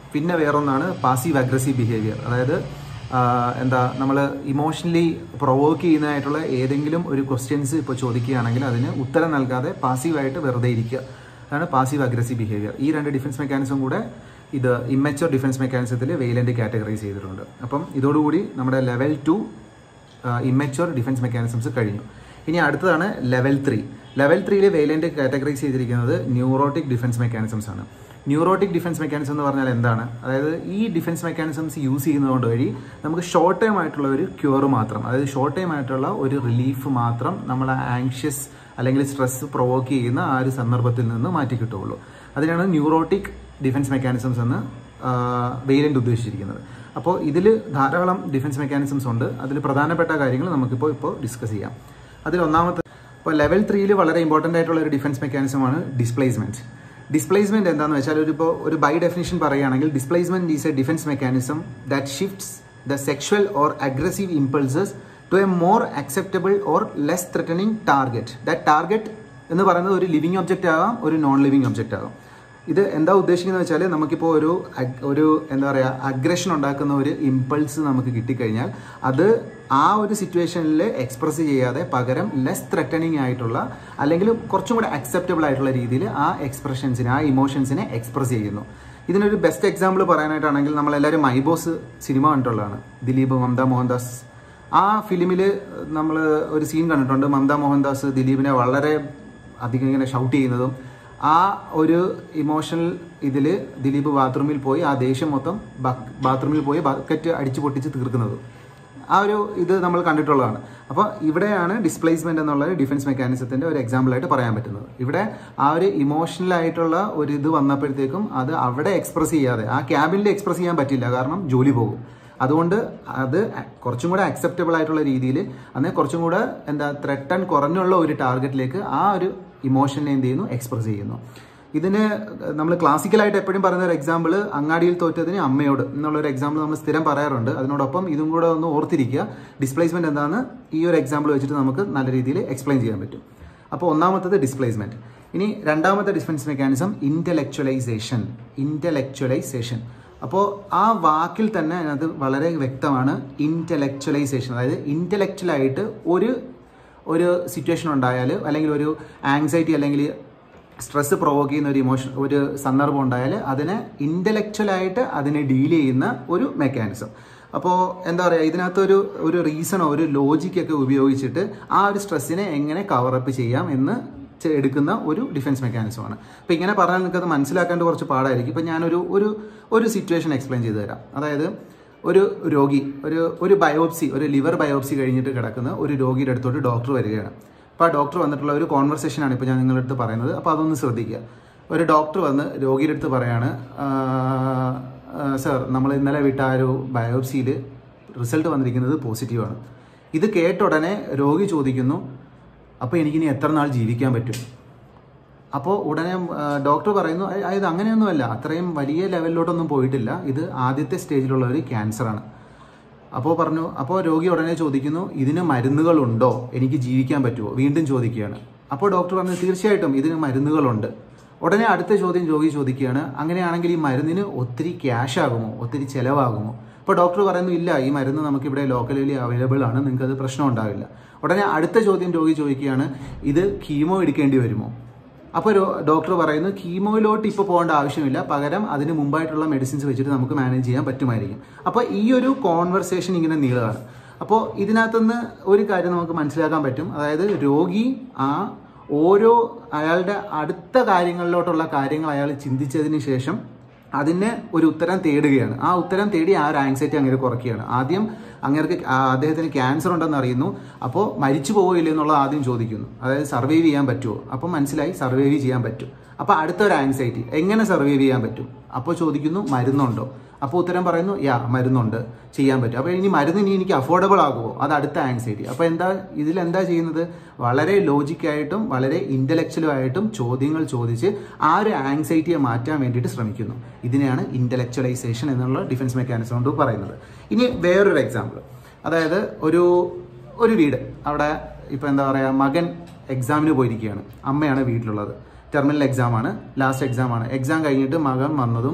പിന്നെ വേറൊന്നാണ് പാസീവ് അഗ്രസീവ് ബിഹേവിയർ അതായത് ആഹ് എന്താ നമ്മൾ ഇമോഷണലി പ്രൊവോക്ക് ചെയ്യുന്നതായിട്ടുള്ള ഏതെങ്കിലും ഒരു ക്വസ്റ്റ്യൻസ് ഇപ്പോൾ ചോദിക്കുകയാണെങ്കിൽ അതിന് ഉത്തരം നൽകാതെ പാസീവായിട്ട് വെറുതെ ഇരിക്കുക അതാണ് പാസീവ് അഗ്രസീവ് ബിഹേവിയർ ഈ രണ്ട് ഡിഫൻസ് മെക്കാനിസം കൂടെ ഇത് ഇമ്മച്ചുവർ ഡിഫൻസ് മെക്കാനിസത്തിൽ വെയിലൻ്റ് കാറ്റഗറൈസ് ചെയ്തിട്ടുണ്ട് അപ്പം ഇതോടുകൂടി നമ്മുടെ level two immature defence mechanisms കഴിഞ്ഞു ഇനി അടുത്തതാണ് ലെവൽ ത്രീ ലെവൽ ത്രീയിൽ വെയിലൻ്റ് കാറ്റഗറൈസ് ചെയ്തിരിക്കുന്നത് ന്യൂറോട്ടിക് ഡിഫൻസ് മെക്കാനിസംസ് ആണ് ന്യൂറോട്ടിക് ഡിഫൻസ് മെക്കാനിസം എന്ന് പറഞ്ഞാൽ എന്താണ് അതായത് ഈ ഡിഫൻസ് മെക്കാനിസംസ് യൂസ് ചെയ്യുന്നതുകൊണ്ട് വഴി നമുക്ക് ഷോർട്ട് ടൈം ആയിട്ടുള്ള ഒരു ക്യൂർ മാത്രം അതായത് ഷോർട്ട് ടൈം ആയിട്ടുള്ള ഒരു റിലീഫ് മാത്രം നമ്മൾ ആങ്ഷ്യസ് അല്ലെങ്കിൽ സ്ട്രെസ് പ്രൊവോക്ക് ചെയ്യുന്ന ആ ഒരു സന്ദർഭത്തിൽ നിന്ന് മാറ്റി കിട്ടുകയുള്ളൂ അതിനാണ് ന്യൂറോട്ടിക് ഡിഫൻസ് മെക്കാനിസംസ് എന്ന് വെയിലൻ്റ് ഉദ്ദേശിച്ചിരിക്കുന്നത് അപ്പോൾ ഇതിൽ ധാരാളം ഡിഫൻസ് മെക്കാനിസംസ് ഉണ്ട് അതിൽ പ്രധാനപ്പെട്ട കാര്യങ്ങൾ നമുക്കിപ്പോൾ ഇപ്പോൾ ഡിസ്കസ് ചെയ്യാം അതിൽ ഒന്നാമത്തെ ഇപ്പോൾ ലെവൽ ത്രീയിൽ വളരെ ഇമ്പോർട്ടൻ്റ് ആയിട്ടുള്ള ഒരു ഡിഫൻസ് മെക്കാനിസമാണ് ഡിസ്പ്ലേസ്മെൻറ്റ് ഡിസ്പ്ലേസ്മെന്റ് എന്താണെന്ന് വെച്ചാൽ ഒരു ഇപ്പോൾ ഒരു ബൈ ഡെഫിനിഷൻ പറയുകയാണെങ്കിൽ displacement is a defence mechanism that shifts the sexual or aggressive impulses to a more acceptable or less threatening target that target എന്ന് പറയുന്നത് ഒരു ലിവിങ് ഒബ്ജക്റ്റ് ആകാം ഒരു നോൺ ലിവിങ് ഒബ്ജക്റ്റ് ആകാം ഇത് എന്താ ഉദ്ദേശിക്കുന്നത് വെച്ചാൽ നമുക്കിപ്പോൾ ഒരു അഗ്- ഒരു എന്താ പറയുക അഗ്രഷൻ ഉണ്ടാക്കുന്ന ഒരു ഇമ്പൾസ് നമുക്ക് കിട്ടിക്കഴിഞ്ഞാൽ അത് ആ ഒരു സിറ്റുവേഷനിൽ എക്സ്പ്രസ് ചെയ്യാതെ പകരം ലെസ് ത്രെറ്റനിങ് ആയിട്ടുള്ള അല്ലെങ്കിൽ കുറച്ചും കൂടെ അക്സെപ്റ്റബിൾ ആയിട്ടുള്ള രീതിയിൽ ആ എക്സ്പ്രഷൻസിനെ ആ ഇമോഷൻസിനെ എക്സ്പ്രസ് ചെയ്യുന്നു ഇതിനൊരു ബെസ്റ്റ് എക്സാമ്പിൾ പറയാനായിട്ടാണെങ്കിൽ നമ്മളെല്ലാവരും മൈബോസ് സിനിമ കണ്ടിട്ടുള്ളതാണ് ദിലീപ് മമത മോഹൻദാസ് ആ ഫിലിമിൽ നമ്മൾ ഒരു സീൻ കണ്ടിട്ടുണ്ട് മമത മോഹൻദാസ് ദിലീപിനെ വളരെ അധികം ഇങ്ങനെ ഷൗട്ട് ചെയ്യുന്നതും ആ ഒരു ഇമോഷണൽ ഇതിൽ ദിലീപ് ബാത്റൂമിൽ പോയി ആ ദേഷ്യം മൊത്തം ബാത്റൂമിൽ പോയി ബക്കറ്റ് അടിച്ചു പൊട്ടിച്ച് തീർക്കുന്നത് ആ ഒരു ഇത് നമ്മൾ കണ്ടിട്ടുള്ളതാണ് അപ്പോൾ ഇവിടെയാണ് ഡിസ്പ്ലേസ്മെന്റ് എന്നുള്ള ഡിഫൻസ് മെക്കാനിസത്തിന്റെ ഒരു എക്സാമ്പിൾ ആയിട്ട് പറയാൻ പറ്റുന്നത് ഇവിടെ ആ ഒരു ഇമോഷണൽ ആയിട്ടുള്ള ഒരു ഇത് വന്നപ്പോഴത്തേക്കും അത് അവിടെ എക്സ്പ്രസ് ചെയ്യാതെ ആ ക്യാബിനിൽ എക്സ്പ്രസ് ചെയ്യാൻ പറ്റില്ല കാരണം ജോലി പോകും അതുകൊണ്ട് അത് കുറച്ചും കൂടെ അക്സെപ്റ്റബിൾ ആയിട്ടുള്ള രീതിയിൽ അന്നേ കുറച്ചും കൂടെ എന്താ ത്രെട്ടൺ കുറഞ്ഞുള്ള ഒരു ടാർഗറ്റിലേക്ക് ആ ഒരു ഇമോഷനെ എന്ത് ചെയ്യുന്നു എക്സ്പ്രസ് ചെയ്യുന്നു ഇതിന് നമ്മൾ ക്ലാസിക്കലായിട്ട് എപ്പോഴും പറയുന്ന ഒരു എക്സാമ്പിൾ അങ്ങാടിയിൽ തോറ്റതിന് അമ്മയോട് എന്നുള്ള ഒരു എക്സാമ്പിൾ നമ്മൾ സ്ഥിരം പറയാറുണ്ട് അതിനോടൊപ്പം ഇതും കൂടെ ഒന്ന് ഓർത്തിരിക്കുക ഡിസ്പ്ലേസ്മെന്റ് എന്താണെന്ന് ഈ ഒരു എക്സാമ്പിൾ വെച്ചിട്ട് നമുക്ക് നല്ല രീതിയിൽ എക്സ്പ്ലെയിൻ ചെയ്യാൻ പറ്റും അപ്പോൾ ഒന്നാമത്തത് ഡിസ്പ്ലേസ്മെന്റ് ഇനി രണ്ടാമത്തെ ഡിഫൻസ് മെക്കാനിസം ഇന്റലക്ച്വലൈസേഷൻ ഇന്റലക്ച്വലൈസേഷൻ അപ്പോൾ ആ വാക്കിൽ തന്നെ അത് വളരെ വ്യക്തമാണ് ഇന്റലക്ച്വലൈസേഷൻ അതായത് ഇന്റലക്ച്വലായിട്ട് ഒരു ഒരു സിറ്റുവേഷൻ ഉണ്ടായാൽ അല്ലെങ്കിൽ ഒരു ആങ്സൈറ്റി അല്ലെങ്കിൽ സ്ട്രെസ് പ്രൊവോക്ക് ചെയ്യുന്ന ഒരു ഇമോഷൻ ഒരു സന്ദർഭം ഉണ്ടായാൽ അതിനെ ഇൻ്റലക്ച്വലായിട്ട് അതിനെ ഡീൽ ചെയ്യുന്ന ഒരു മെക്കാനിസം അപ്പോൾ എന്താ പറയുക ഇതിനകത്തൊരു ഒരു റീസണോ ഒരു ലോജിക്കൊക്കെ ഉപയോഗിച്ചിട്ട് ആ ഒരു സ്ട്രെസ്സിനെ എങ്ങനെ കവറപ്പ് ചെയ്യാം എന്ന് ചെ- എടുക്കുന്ന ഒരു ഡിഫൻസ് മെക്കാനിസമാണ് അപ്പോൾ ഇങ്ങനെ പറഞ്ഞാൽ നിങ്ങൾക്ക് അത് മനസ്സിലാക്കേണ്ട കുറച്ച് പാടായിരിക്കും ഇപ്പം ഞാനൊരു ഒരു ഒരു സിറ്റുവേഷൻ എക്സ്പ്ലെയിൻ ചെയ്തു തരാം അതായത് ഒരു രോഗി ഒരു ഒരു ബയോപ്സി ഒരു ലിവർ ബയോപ്സി കഴിഞ്ഞിട്ട് കിടക്കുന്ന ഒരു രോഗിയുടെ അടുത്തോട്ട് ഡോക്ടർ വരികയാണ് അപ്പോൾ ആ ഡോക്ടർ വന്നിട്ടുള്ള ഒരു കോൺവെർസേഷനാണ് ഇപ്പോൾ ഞാൻ നിങ്ങളുടെ അടുത്ത് പറയുന്നത് അപ്പോൾ അതൊന്ന് ശ്രദ്ധിക്കുക ഒരു ഡോക്ടർ വന്ന് രോഗിയുടെ അടുത്ത് പറയാണ് സർ നമ്മൾ ഇന്നലെ വിട്ട ആ ഒരു ബയോപ്സിയിൽ റിസൾട്ട് വന്നിരിക്കുന്നത് പോസിറ്റീവാണ് ഇത് കേട്ട ഉടനെ രോഗി ചോദിക്കുന്നു അപ്പോൾ എനിക്കിനി എത്ര നാൾ ജീവിക്കാൻ പറ്റും അപ്പോൾ ഉടനെ ആ, ഡോക്ടർ പറയുന്നു "അയ്- ഇത് അങ്ങനെയൊന്നുമല്ല അത്രയും വലിയ ലെവലിലോട്ടൊന്നും പോയിട്ടില്ല ഇത് ആദ്യത്തെ സ്റ്റേജിലുള്ള ഒരു ക്യാൻസറാണ് അപ്പോൾ പറഞ്ഞു അപ്പോൾ രോഗി ഉടനെ ചോദിക്കുന്നു ഇതിന് മരുന്നുകളുണ്ടോ എനിക്ക് ജീവിക്കാൻ പറ്റുമോ വീണ്ടും ചോദിക്കുകയാണ് അപ്പോൾ ഡോക്ടർ പറഞ്ഞു തീർച്ചയായിട്ടും ഇതിന് മരുന്നുകളുണ്ട് ഉടനെ അടുത്ത ചോദ്യം രോഗി ചോദിക്കുകയാണ് അങ്ങനെയാണെങ്കിൽ ഈ മരുന്നിന് ഒത്തിരി ക്യാഷ് ആകുമോ ഒത്തിരി ചിലവാകുമോ അപ്പോൾ ഡോക്ടർ പറയുന്നു ഇല്ല ഈ മരുന്ന് നമുക്കിവിടെ ലോക്കലി അവൈലബിൾ ആണ് നിങ്ങൾക്ക് അത് പ്രശ്നം ഉണ്ടാവില്ല ഉടനെ അടുത്ത ചോദ്യം രോഗി ചോദിക്കുകയാണ് ഇത് കീമോ എടുക്കേണ്ടി വരുമോ അപ്പോൾ ഒരു ഡോക്ടർ പറയുന്നു കീമോയിലോട്ട് ഇപ്പോൾ പോകേണ്ട ആവശ്യമില്ല പകരം അതിന് മുമ്പായിട്ടുള്ള മെഡിസിൻസ് വെച്ചിട്ട് നമുക്ക് മാനേജ് ചെയ്യാൻ പറ്റുമായിരിക്കും അപ്പോൾ ഈ ഒരു കോൺവെർസേഷൻ ഇങ്ങനെ നീളമാണ് അപ്പോൾ ഇതിനകത്തുനിന്ന് ഒരു കാര്യം നമുക്ക് മനസ്സിലാക്കാൻ പറ്റും അതായത് രോഗി ആ ഓരോ അയാളുടെ അടുത്ത കാര്യങ്ങളിലോട്ടുള്ള കാര്യങ്ങൾ അയാൾ ചിന്തിച്ചതിന് ശേഷം അതിന് ഒരു ഉത്തരം തേടുകയാണ് ആ ഉത്തരം തേടി ആ ഒരു ആങ്സൈറ്റി അങ്ങനെ കുറയ്ക്കുകയാണ് ആദ്യം അങ്ങേർക്ക് ആ അദ്ദേഹത്തിന് ക്യാൻസർ ഉണ്ടെന്ന് അറിയുന്നു അപ്പോൾ മരിച്ചു പോവില്ല എന്നുള്ളത് ആദ്യം ചോദിക്കുന്നു അതായത് സർവൈവ് ചെയ്യാൻ പറ്റുമോ അപ്പോൾ മനസ്സിലായി സർവൈവ് ചെയ്യാൻ പറ്റും അപ്പോൾ അടുത്ത ഒരു ആങ്സൈറ്റി എങ്ങനെ സർവൈവ് ചെയ്യാൻ പറ്റും അപ്പോൾ ചോദിക്കുന്നു മരുന്നുണ്ടോ അപ്പോൾ ഉത്തരം പറയുന്നു യാ മരുന്നുണ്ട് ചെയ്യാൻ പറ്റും അപ്പോൾ ഇനി മരുന്ന് ഇനി എനിക്ക് അഫോർഡബിൾ ആകുമോ അത് അടുത്ത ആങ്സൈറ്റി അപ്പോൾ എന്താ ഇതിൽ എന്താ ചെയ്യുന്നത് വളരെ ലോജിക്കായിട്ടും വളരെ ഇൻ്റലക്ച്വലും ആയിട്ടും ചോദ്യങ്ങൾ ചോദിച്ച് ആ ഒരു ആങ്സൈറ്റിയെ മാറ്റാൻ വേണ്ടിയിട്ട് ശ്രമിക്കുന്നു ഇതിനെയാണ് ഇൻ്റലക്ച്വലൈസേഷൻ എന്നുള്ള ഡിഫൻസ് മെക്കാനിസം കൊണ്ട് പറയുന്നത് ഇനി വേറൊരു എക്സാമ്പിൾ അതായത് ഒരു ഒരു വീട് അവിടെ ഇപ്പോൾ എന്താ പറയുക മകൻ എക്സാമിന് പോയിരിക്കുകയാണ് അമ്മയാണ് വീട്ടിലുള്ളത് ടെർമിനൽ എക്സാം ആണ് ലാസ്റ്റ് എക്സാം ആണ് എക്സാം കഴിഞ്ഞിട്ട് മകൻ വന്നതും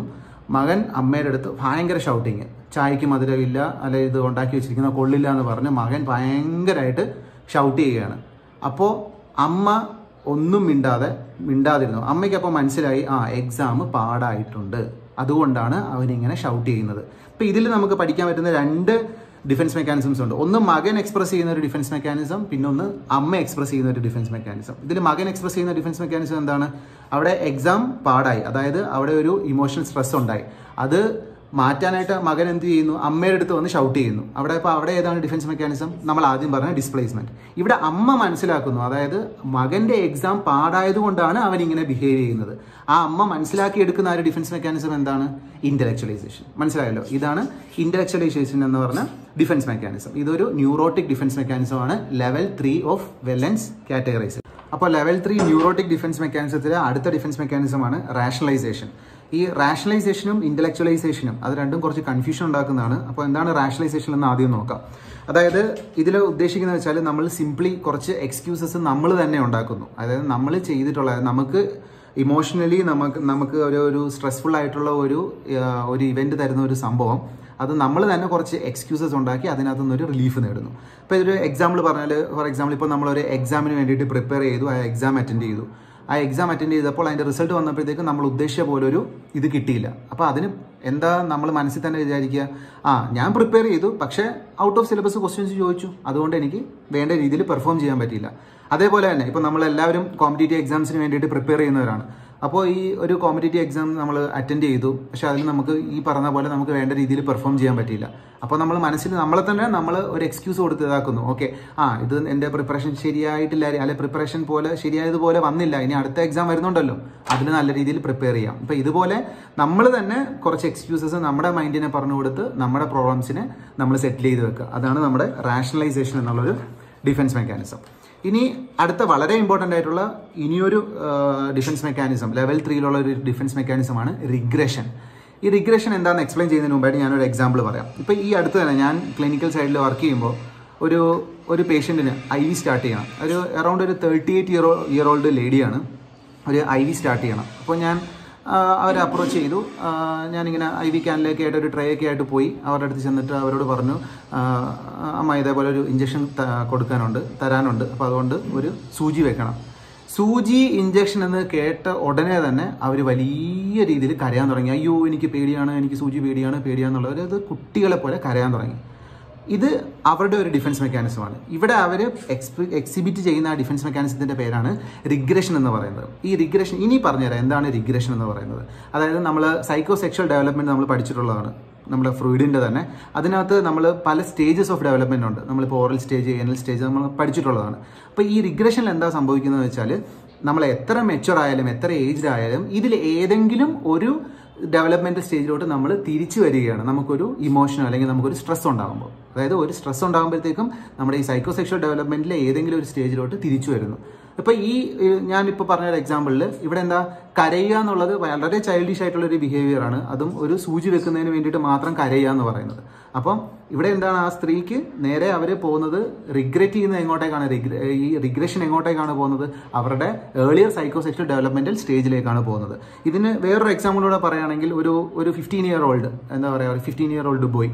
മകൻ അമ്മയുടെ അടുത്ത് ഭയങ്കര ഷൗട്ടിങ് ചായക്ക് മധുരമില്ല അല്ലെ ഇത് ഉണ്ടാക്കി വെച്ചിരിക്കുന്ന കൊള്ളില്ല എന്ന് പറഞ്ഞ് മകൻ ഭയങ്കരമായിട്ട് ഷൗട്ട് ചെയ്യുകയാണ് അപ്പോൾ അമ്മ ഒന്നും മിണ്ടാതെ മിണ്ടാതിരുന്നു അമ്മയ്ക്ക് അപ്പോൾ മനസ്സിലായി ആ എക്സാം പാടായിട്ടുണ്ട് അതുകൊണ്ടാണ് അവനിങ്ങനെ ഷൗട്ട് ചെയ്യുന്നത് അപ്പോൾ ഇതിൽ നമുക്ക് പഠിക്കാൻ പറ്റുന്ന രണ്ട് ഡിഫൻസ് മെക്കാനിസംസ് ഉണ്ട് ഒന്ന് മകൻ എക്സ്പ്രസ് ചെയ്യുന്ന ഒരു ഡിഫൻസ് മെക്കാനിസം പിന്നെ ഒന്ന് അമ്മ എക്സ്പ്രസ് ചെയ്യുന്ന ഒരു ഡിഫൻസ് മെക്കാനിസം ഇതിൽ മകൻ എക്സ്പ്രസ് ചെയ്യുന്ന ഡിഫൻസ് മെക്കാനിസം എന്താണ് അവിടെ എക്സാം പാടായി അതായത് അവിടെ ഒരു ഇമോഷണൽ സ്ട്രെസ് ഉണ്ടായി അത് മാറ്റാനായിട്ട് മകൻ എന്ത് ചെയ്യുന്നു അമ്മയുടെ അടുത്ത് വന്ന് ഷൗട്ട് ചെയ്യുന്നു അവിടെ ഇപ്പോൾ അവിടെ ഏതാണ് ഡിഫൻസ് മെക്കാനിസം നമ്മൾ ആദ്യം പറഞ്ഞ ഡിസ്പ്ലേസ്മെന്റ് ഇവിടെ അമ്മ മനസ്സിലാക്കുന്നു അതായത് മകന്റെ എക്സാം പാടായതുകൊണ്ടാണ് അവൻ ഇങ്ങനെ ബിഹേവ് ചെയ്യുന്നത് ആ അമ്മ മനസ്സിലാക്കി എടുക്കുന്ന ആ ഒരു ഡിഫൻസ് മെക്കാനിസം എന്താണ് ഇന്റലക്ച്വലൈസേഷൻ മനസ്സിലായല്ലോ ഇതാണ് ഇന്റലക്ച്വലൈസേഷൻ എന്ന് പറഞ്ഞ ഡിഫൻസ് മെക്കാനിസം ഇതൊരു ന്യൂറോട്ടിക് ഡിഫൻസ് മെക്കാനിസം ആണ് level three of Vaillant's categorise അപ്പോൾ ലെവൽ ത്രീ ന്യൂറോട്ടിക് ഡിഫൻസ് മെക്കാനിസത്തിലെ അടുത്ത ഡിഫൻസ് മെക്കാനിസമാണ് റാഷണലൈസേഷൻ ഈ റാഷണലൈസേഷനും ഇന്റലക്ച്വലൈസേഷനും അത് രണ്ടും കുറച്ച് കൺഫ്യൂഷൻ ഉണ്ടാക്കുന്നതാണ് അപ്പോൾ എന്താണ് റാഷണലൈസേഷൻ എന്ന് ആദ്യം നോക്കാം അതായത് ഇതിൽ ഉദ്ദേശിക്കുന്നത് വെച്ചാൽ നമ്മൾ സിംപ്ലി കുറച്ച് എക്സ്ക്യൂസസ് നമ്മൾ തന്നെ ഉണ്ടാക്കുന്നു അതായത് നമ്മൾ ചെയ്തിട്ടുള്ള നമുക്ക് ഇമോഷണലി നമുക്ക് നമുക്ക് ഒരു ഒരു സ്ട്രെസ്ഫുൾ ആയിട്ടുള്ള ഒരു ആ, ഒരു ഇവന്റ് തരുന്ന ഒരു സംഭവം അത് നമ്മൾ തന്നെ കുറച്ച് എക്സ്ക്യൂസസ് ഉണ്ടാക്കി അതിനകത്ത് നിന്ന് ഒരു റിലീഫ് നേടുന്നു ഇപ്പോൾ ഇതൊരു എക്സാമ്പിൾ പറഞ്ഞാൽ ഫോർ എക്സാമ്പിൾ ഇപ്പോൾ നമ്മളൊരു എക്സാമിന് വേണ്ടിയിട്ട് പ്രിപ്പയർ ചെയ്തു ആ എക്സാം അറ്റൻഡ് ചെയ്തു ആ എക്സാം അറ്റൻഡ് ചെയ്തപ്പോൾ അതിൻ്റെ റിസൾട്ട് വന്നപ്പോഴത്തേക്ക് നമ്മൾ ഉദ്ദേശിച്ച പോലെ ഒരു ഇത് കിട്ടിയില്ല അപ്പോൾ അതിന് എന്താ നമ്മൾ മനസ്സിൽ തന്നെ വിചാരിക്കുക ആ ഞാൻ പ്രിപ്പയർ ചെയ്തു പക്ഷേ ഔട്ട് ഓഫ് സിലബസ് ക്വസ്റ്റ്യൻസ് ചോദിച്ചു അതുകൊണ്ട് എനിക്ക് വേണ്ട രീതിയിൽ പെർഫോം ചെയ്യാൻ പറ്റിയില്ല അതേപോലെ തന്നെ ഇപ്പോൾ നമ്മൾ എല്ലാവരും കോമ്പറ്റേറ്റീവ് എക്സാംസിന് വേണ്ടിയിട്ട് പ്രിപ്പയർ ചെയ്യുന്നവരാണ് അപ്പോൾ ഈ ഒരു കോമ്പറ്റേറ്റീവ് എക്സാം നമ്മൾ അറ്റൻഡ് ചെയ്തു പക്ഷെ അതിൽ നമുക്ക് ഈ പറഞ്ഞ പോലെ നമുക്ക് വേണ്ട രീതിയിൽ പെർഫോം ചെയ്യാൻ പറ്റിയില്ല അപ്പോൾ നമ്മൾ മനസ്സിൽ നമ്മളെ തന്നെ നമ്മൾ ഒരു എക്സ്ക്യൂസ് കൊടുത്ത് ഇതാക്കുന്നു ഓക്കെ ആ ഇത് എൻ്റെ പ്രിപ്പറേഷൻ ശരിയായിട്ടില്ല അല്ലെ പ്രിപ്പറേഷൻ പോലെ ശരിയായതുപോലെ വന്നില്ല ഇനി അടുത്ത എക്സാം വരുന്നുണ്ടല്ലോ അതിന് നല്ല രീതിയിൽ പ്രിപ്പയർ ചെയ്യാം അപ്പോൾ ഇതുപോലെ നമ്മൾ തന്നെ കുറച്ച് എക്സ്ക്യൂസസ് നമ്മുടെ മൈൻഡിനെ പറഞ്ഞു കൊടുത്ത് നമ്മുടെ പ്രോബ്ലംസിനെ നമ്മൾ സെറ്റിൽ ചെയ്ത് വെക്കുക അതാണ് നമ്മുടെ റാഷണലൈസേഷൻ എന്നുള്ളൊരു ഡിഫൻസ് മെക്കാനിസം ഇനി അടുത്ത വളരെ ഇമ്പോർട്ടൻ്റ് ആയിട്ടുള്ള ഇനിയൊരു ഡിഫൻസ് മെക്കാനിസം ലെവൽ ത്രീയിലുള്ള ഒരു ഡിഫൻസ് മെക്കാനിസമാണ് റിഗ്രഷൻ ഈ റിഗ്രഷൻ എന്താണെന്ന് എക്സ്പ്ലെയിൻ ചെയ്യുന്നതിന് മുമ്പായിട്ട് ഞാനൊരു എക്സാമ്പിൾ പറയാം ഇപ്പോൾ ഈ അടുത്ത് തന്നെ ഞാൻ ക്ലിനിക്കൽ സൈഡിൽ വർക്ക് ചെയ്യുമ്പോൾ ഒരു ഒരു പേഷ്യൻറ്റിന് ഐ വി സ്റ്റാർട്ട് ചെയ്യണം ഒരു അറൗണ്ട് ഒരു thirty eight year year old ലേഡിയാണ് ഒരു ഐ വി സ്റ്റാർട്ട് ചെയ്യണം അപ്പോൾ ഞാൻ അവരെ അപ്രോച്ച് ചെയ്തു ആ, ഞാനിങ്ങനെ ഐ വി ക്യാനിലേക്ക് ആയിട്ട് ഒരു ട്രേ ഒക്കെ ആയിട്ട് പോയി അവരുടെ അടുത്ത് ചെന്നിട്ട് അവരോട് പറഞ്ഞു ആ, അമ്മ ഇതേപോലെ ഒരു ഇഞ്ചക്ഷൻ കൊടുക്കാനുണ്ട് തരാനുണ്ട് അപ്പോൾ അതുകൊണ്ട് ഒരു സൂചി വെക്കണം സൂചി ഇഞ്ചക്ഷൻ എന്ന് കേട്ട ഉടനെ തന്നെ അവർ വലിയ രീതിയിൽ കരയാൻ തുടങ്ങി അയ്യോ എനിക്ക് പേടിയാണ് എനിക്ക് സൂചി പേടിയാണ് പേടിയാന്നുള്ളത് അത് കുട്ടികളെ പോലെ കരയാൻ തുടങ്ങി ഇത് അവരുടെ ഒരു ഡിഫൻസ് മെക്കാനിസമാണ് ഇവിടെ അവർ എക്സിബിറ്റ് ചെയ്യുന്ന ആ ഡിഫൻസ് മെക്കാനിസത്തിന്റെ പേരാണ് റിഗ്രഷൻ എന്ന് പറയുന്നത് ഈ റിഗ്രഷൻ ഇനി പറഞ്ഞുതരാം എന്താണ് റിഗ്രഷൻ എന്ന് പറയുന്നത് അതായത് നമ്മൾ സൈക്കോ സെക്ഷൽ ഡെവലപ്മെന്റ് നമ്മൾ പഠിച്ചിട്ടുള്ളതാണ് നമ്മുടെ ഫ്രൂയിഡിൻ്റെ തന്നെ അതിനകത്ത് നമ്മൾ പല സ്റ്റേജസ് ഓഫ് ഡെവലപ്മെന്റ് ഉണ്ട് നമ്മളിപ്പോൾ ഓറൽ സ്റ്റേജ് എനൽ സ്റ്റേജ് നമ്മൾ പഠിച്ചിട്ടുള്ളതാണ് അപ്പോൾ ഈ റിഗ്രഷനിൽ എന്താ സംഭവിക്കുന്നത് വെച്ചാൽ നമ്മൾ എത്ര മെച്ചുവർ ആയാലും എത്ര ഏജ്ഡ് ആയാലും ഇതിൽ ഏതെങ്കിലും ഒരു ഡെവലപ്മെന്റ് സ്റ്റേജിലോട്ട് നമ്മൾ തിരിച്ചു വരികയാണ് നമുക്കൊരു ഇമോഷനോ അല്ലെങ്കിൽ നമുക്കൊരു സ്ട്രെസ് ഉണ്ടാകുമ്പോൾ അതായത് ഒരു സ്ട്രെസ് ഉണ്ടാകുമ്പോഴത്തേക്കും നമ്മുടെ ഈ സൈക്കോ സെക്ഷൽ ഡെവലപ്മെന്റിലെ ഏതെങ്കിലും ഒരു സ്റ്റേജിലോട്ട് തിരിച്ചു വരുന്നു ഇപ്പൊ ഈ ഏഹ്, ഞാനിപ്പോൾ പറഞ്ഞ ഒരു എക്സാമ്പിളിൽ ഇവിടെ എന്താ കരയുക എന്നുള്ളത് വളരെ ചൈൽഡിഷ് ആയിട്ടുള്ള ഒരു ബിഹേവിയർ ആണ് അതും ഒരു സൂചി വെക്കുന്നതിന് വേണ്ടിയിട്ട് മാത്രം കരയുക എന്ന് പറയുന്നത് അപ്പം ഇവിടെ എന്താണ് ആ സ്ത്രീക്ക് നേരെ അവർ പോകുന്നത് റിഗ്രറ്റ് ചെയ്യുന്നത് എങ്ങോട്ടേക്കാണ് regre- ഈ റിഗ്രഷൻ എങ്ങോട്ടേക്കാണ് പോകുന്നത് അവരുടെ ഏർലിയർ സൈക്കോ സെക്ഷൽ ഡെവലപ്മെന്റൽ സ്റ്റേജിലേക്കാണ് പോകുന്നത് ഇതിന് വേറൊരു എക്സാമ്പിളൂടെ പറയുകയാണെങ്കിൽ ഒരു ഒരു ഫിഫ്റ്റീൻ ഇയർ ഓൾഡ് എന്താ പറയുക ഒരു ഫിഫ്റ്റീൻ ഇയർ ഓൾഡ് ബോയ്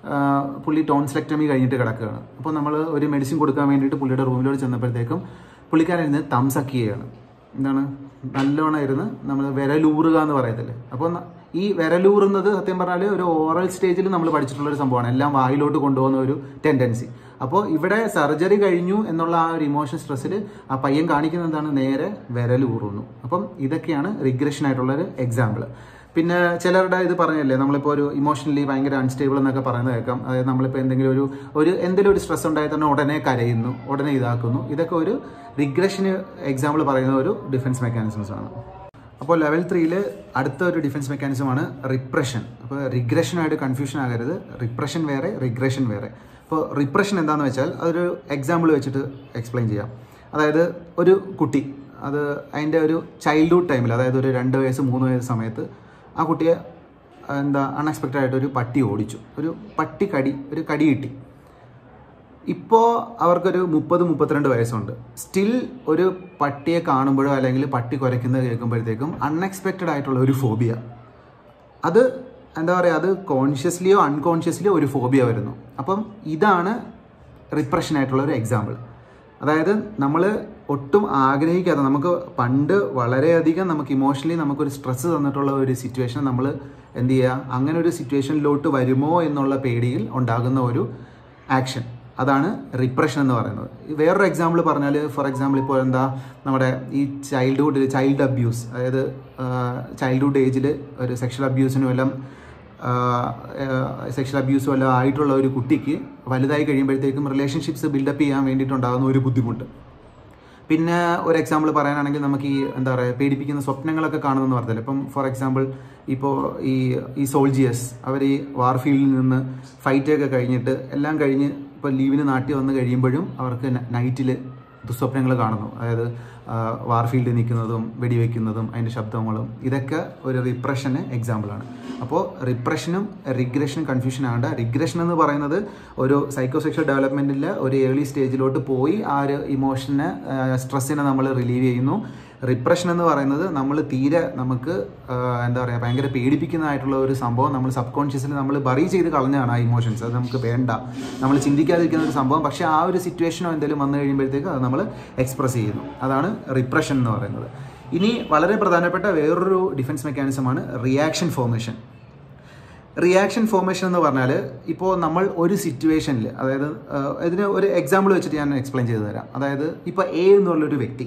പുള്ളി ടോൺസ്ലെക്ടമി കഴിഞ്ഞിട്ട് കിടക്കുകയാണ് അപ്പോൾ നമ്മൾ ഒരു മെഡിസിൻ കൊടുക്കാൻ വേണ്ടിയിട്ട് പുള്ളിയുടെ റൂമിലോട്ട് ചെന്നപ്പോഴത്തേക്കും പുള്ളിക്കാരൻ ഇരുന്ന് തംസക്ക് ചെയ്യുകയാണ് എന്താണ് നല്ലോണം ഇരുന്ന് നമ്മൾ വിരലൂറുക എന്ന് പറയത്തില്ലേ അപ്പോൾ ന- ഈ വിരലൂറുന്നത് സത്യം പറഞ്ഞാൽ ഒരു ഓറൽ സ്റ്റേജിൽ നമ്മൾ പഠിച്ചിട്ടുള്ള ഒരു സംഭവമാണ് എല്ലാം വായിലോട്ട് കൊണ്ടുപോകുന്ന ഒരു ടെൻഡൻസി അപ്പോൾ ഇവിടെ സർജറി കഴിഞ്ഞു എന്നുള്ള ആ ഒരു ഇമോഷൻ സ്ട്രെസ്സിൽ ആ പയ്യൻ കാണിക്കുന്നത് എന്താണ് നേരെ വിരലൂറുന്നു അപ്പം ഇതൊക്കെയാണ് റിഗ്രഷൻ ആയിട്ടുള്ള ഒരു എക്സാമ്പിൾ പിന്നെ ചിലരുടെ ഇത് പറഞ്ഞല്ലേ നമ്മളിപ്പോൾ ഒരു ഇമോഷണലി ഭയങ്കര അൺസ്റ്റേബിൾ എന്നൊക്കെ പറയുന്നത് കേൾക്കാം അതായത് നമ്മളിപ്പോൾ എന്തെങ്കിലും ഒരു ഒരു എന്തെങ്കിലും ഒരു സ്ട്രെസ് ഉണ്ടായി തന്നെ ഉടനെ കരയുന്നു ഉടനെ ഇതാക്കുന്നു ഇതൊക്കെ ഒരു റിഗ്രഷന് എക്സാമ്പിൾ പറയുന്ന ഒരു ഡിഫൻസ് മെക്കാനിസംസ് ആണ് അപ്പോൾ ലെവൽ ത്രീയിൽ അടുത്ത ഒരു ഡിഫൻസ് മെക്കാനിസമാണ് റിപ്രഷൻ അപ്പോൾ റിഗ്രഷനായിട്ട് കൺഫ്യൂഷൻ ആകരുത് റിപ്രഷൻ വേറെ റിഗ്രഷൻ വേറെ അപ്പോൾ റിപ്രഷൻ എന്താണെന്ന് വെച്ചാൽ അതൊരു എക്സാമ്പിൾ വെച്ചിട്ട് എക്സ്പ്ലെയിൻ ചെയ്യാം അതായത് ഒരു കുട്ടി അത് അതിൻ്റെ ഒരു ചൈൽഡ്ഹുഡ് ടൈമിൽ അതായത് ഒരു രണ്ട് വയസ്സ് മൂന്ന് വയസ്സ് സമയത്ത് ആ കുട്ടിയെ എന്താ അൺഎക്സ്പെക്റ്റഡ് ആയിട്ട് ഒരു പട്ടി ഓടിച്ചു ഒരു പട്ടി കടി ഒരു കടി കിട്ടി ഇപ്പോൾ അവർക്കൊരു മുപ്പത് മുപ്പത്തിരണ്ട് വയസ്സുണ്ട് സ്റ്റിൽ ഒരു പട്ടിയെ കാണുമ്പോഴോ അല്ലെങ്കിൽ പട്ടി കുരയ്ക്കുന്നത് കേൾക്കുമ്പോഴത്തേക്കും അൺഎക്സ്പെക്റ്റഡ് ആയിട്ടുള്ള ഒരു ഫോബിയ അത് എന്താ പറയുക അത് കോൺഷ്യസ്ലിയോ അൺകോൺഷ്യസ്ലിയോ ഒരു ഫോബിയ വരുന്നു അപ്പം ഇതാണ് റിപ്രഷൻ ആയിട്ടുള്ള ഒരു എക്സാമ്പിൾ അതായത് നമ്മൾ ഒട്ടും ആഗ്രഹിക്കാതെ നമുക്ക് പണ്ട് വളരെയധികം നമുക്ക് ഇമോഷണലി നമുക്കൊരു സ്ട്രെസ് തന്നിട്ടുള്ള ഒരു സിറ്റുവേഷൻ നമ്മൾ എന്ത് ചെയ്യുക അങ്ങനെ ഒരു സിറ്റുവേഷനിലോട്ട് വരുമോ എന്നുള്ള പേടിയിൽ ഉണ്ടാകുന്ന ഒരു ആക്ഷൻ അതാണ് റിപ്രഷൻ എന്ന് പറയുന്നത് വേറൊരു എക്സാമ്പിൾ പറഞ്ഞാൽ ഫോർ എക്സാമ്പിൾ ഇപ്പോൾ എന്താ നമ്മുടെ ഈ ചൈൽഡ്ഹുഡിൽ ചൈൽഡ് അബ്യൂസ് അതായത് ചൈൽഡ്ഹുഡ് ഏജിൽ ഒരു സെക്ഷൽ അബ്യൂസിനും എല്ലാം സെക്ഷൽ അബ്യൂസും എല്ലാം ആയിട്ടുള്ള ഒരു കുട്ടിക്ക് വലുതായി കഴിയുമ്പോഴത്തേക്കും റിലേഷൻഷിപ്സ് ബിൽഡപ്പ് ചെയ്യാൻ വേണ്ടിയിട്ടുണ്ടാകുന്ന ഒരു ബുദ്ധിമുട്ട് പിന്നെ ഒരു എക്സാമ്പിൾ പറയാനാണെങ്കിൽ നമുക്ക് ഈ എന്താ പറയുക പേടിപ്പിക്കുന്ന സ്വപ്നങ്ങളൊക്കെ കാണുമെന്ന് പറഞ്ഞില്ല ഇപ്പം ഫോർ എക്സാമ്പിൾ ഇപ്പോൾ ഈ ഈ സോൾജിയേഴ്സ് അവർ ഈ വാർഫീൽഡിൽ നിന്ന് ഫൈറ്റൊക്കെ കഴിഞ്ഞിട്ട് എല്ലാം കഴിഞ്ഞ് ഇപ്പോൾ ലീവിന് നാട്ടിൽ വന്ന് കഴിയുമ്പോഴും അവർക്ക് നൈറ്റിൽ ദുസ്വപ്നങ്ങൾ കാണുന്നു അതായത് വാർഫീൽഡിൽ നിൽക്കുന്നതും വെടിവെക്കുന്നതും അതിൻ്റെ ശബ്ദങ്ങളും ഇതൊക്കെ ഒരു റിപ്രഷന് എക്സാമ്പിളാണ് അപ്പോൾ റിപ്രഷനും റിഗ്രഷനും കൺഫ്യൂഷൻ ആകേണ്ട റിഗ്രഷൻ എന്ന് പറയുന്നത് ഒരു സൈക്കോസെക്ഷൽ ഡെവലപ്മെൻറ്റിൽ ഒരു ഏർലി സ്റ്റേജിലോട്ട് പോയി ആ ഒരു ഇമോഷനെ സ്ട്രെസ്സിനെ നമ്മൾ റിലീവ് ചെയ്യുന്നു റിപ്രഷൻ എന്ന് പറയുന്നത് നമ്മൾ തീരെ നമുക്ക് എന്താ പറയുക ഭയങ്കര പേടിപ്പിക്കുന്നതായിട്ടുള്ള ഒരു സംഭവം നമ്മൾ സബ് കോൺഷ്യസിൽ നമ്മൾ ബറി ചെയ്ത് കളഞ്ഞാണ് ആ ഇമോഷൻസ് അത് നമുക്ക് വേണ്ട നമ്മൾ ചിന്തിക്കാതിരിക്കുന്ന ഒരു സംഭവം പക്ഷേ ആ ഒരു സിറ്റുവേഷനോ എന്തെങ്കിലും വന്നു കഴിയുമ്പോഴത്തേക്ക് അത് നമ്മൾ എക്സ്പ്രസ് ചെയ്യുന്നു അതാണ് റിപ്രഷൻ എന്ന് പറയുന്നത് ഇനി വളരെ പ്രധാനപ്പെട്ട വേറൊരു ഡിഫൻസ് മെക്കാനിസമാണ് റിയാക്ഷൻ ഫോർമേഷൻ റിയാക്ഷൻ ഫോർമേഷൻ എന്ന് പറഞ്ഞാൽ ഇപ്പോൾ നമ്മൾ ഒരു സിറ്റുവേഷനിൽ അതായത് ഇതിന് ഒരു എക്സാമ്പിൾ വെച്ചിട്ട് ഞാൻ എക്സ്പ്ലെയിൻ ചെയ്തു തരാം അതായത് ഇപ്പോൾ എ എന്നുള്ളൊരു വ്യക്തി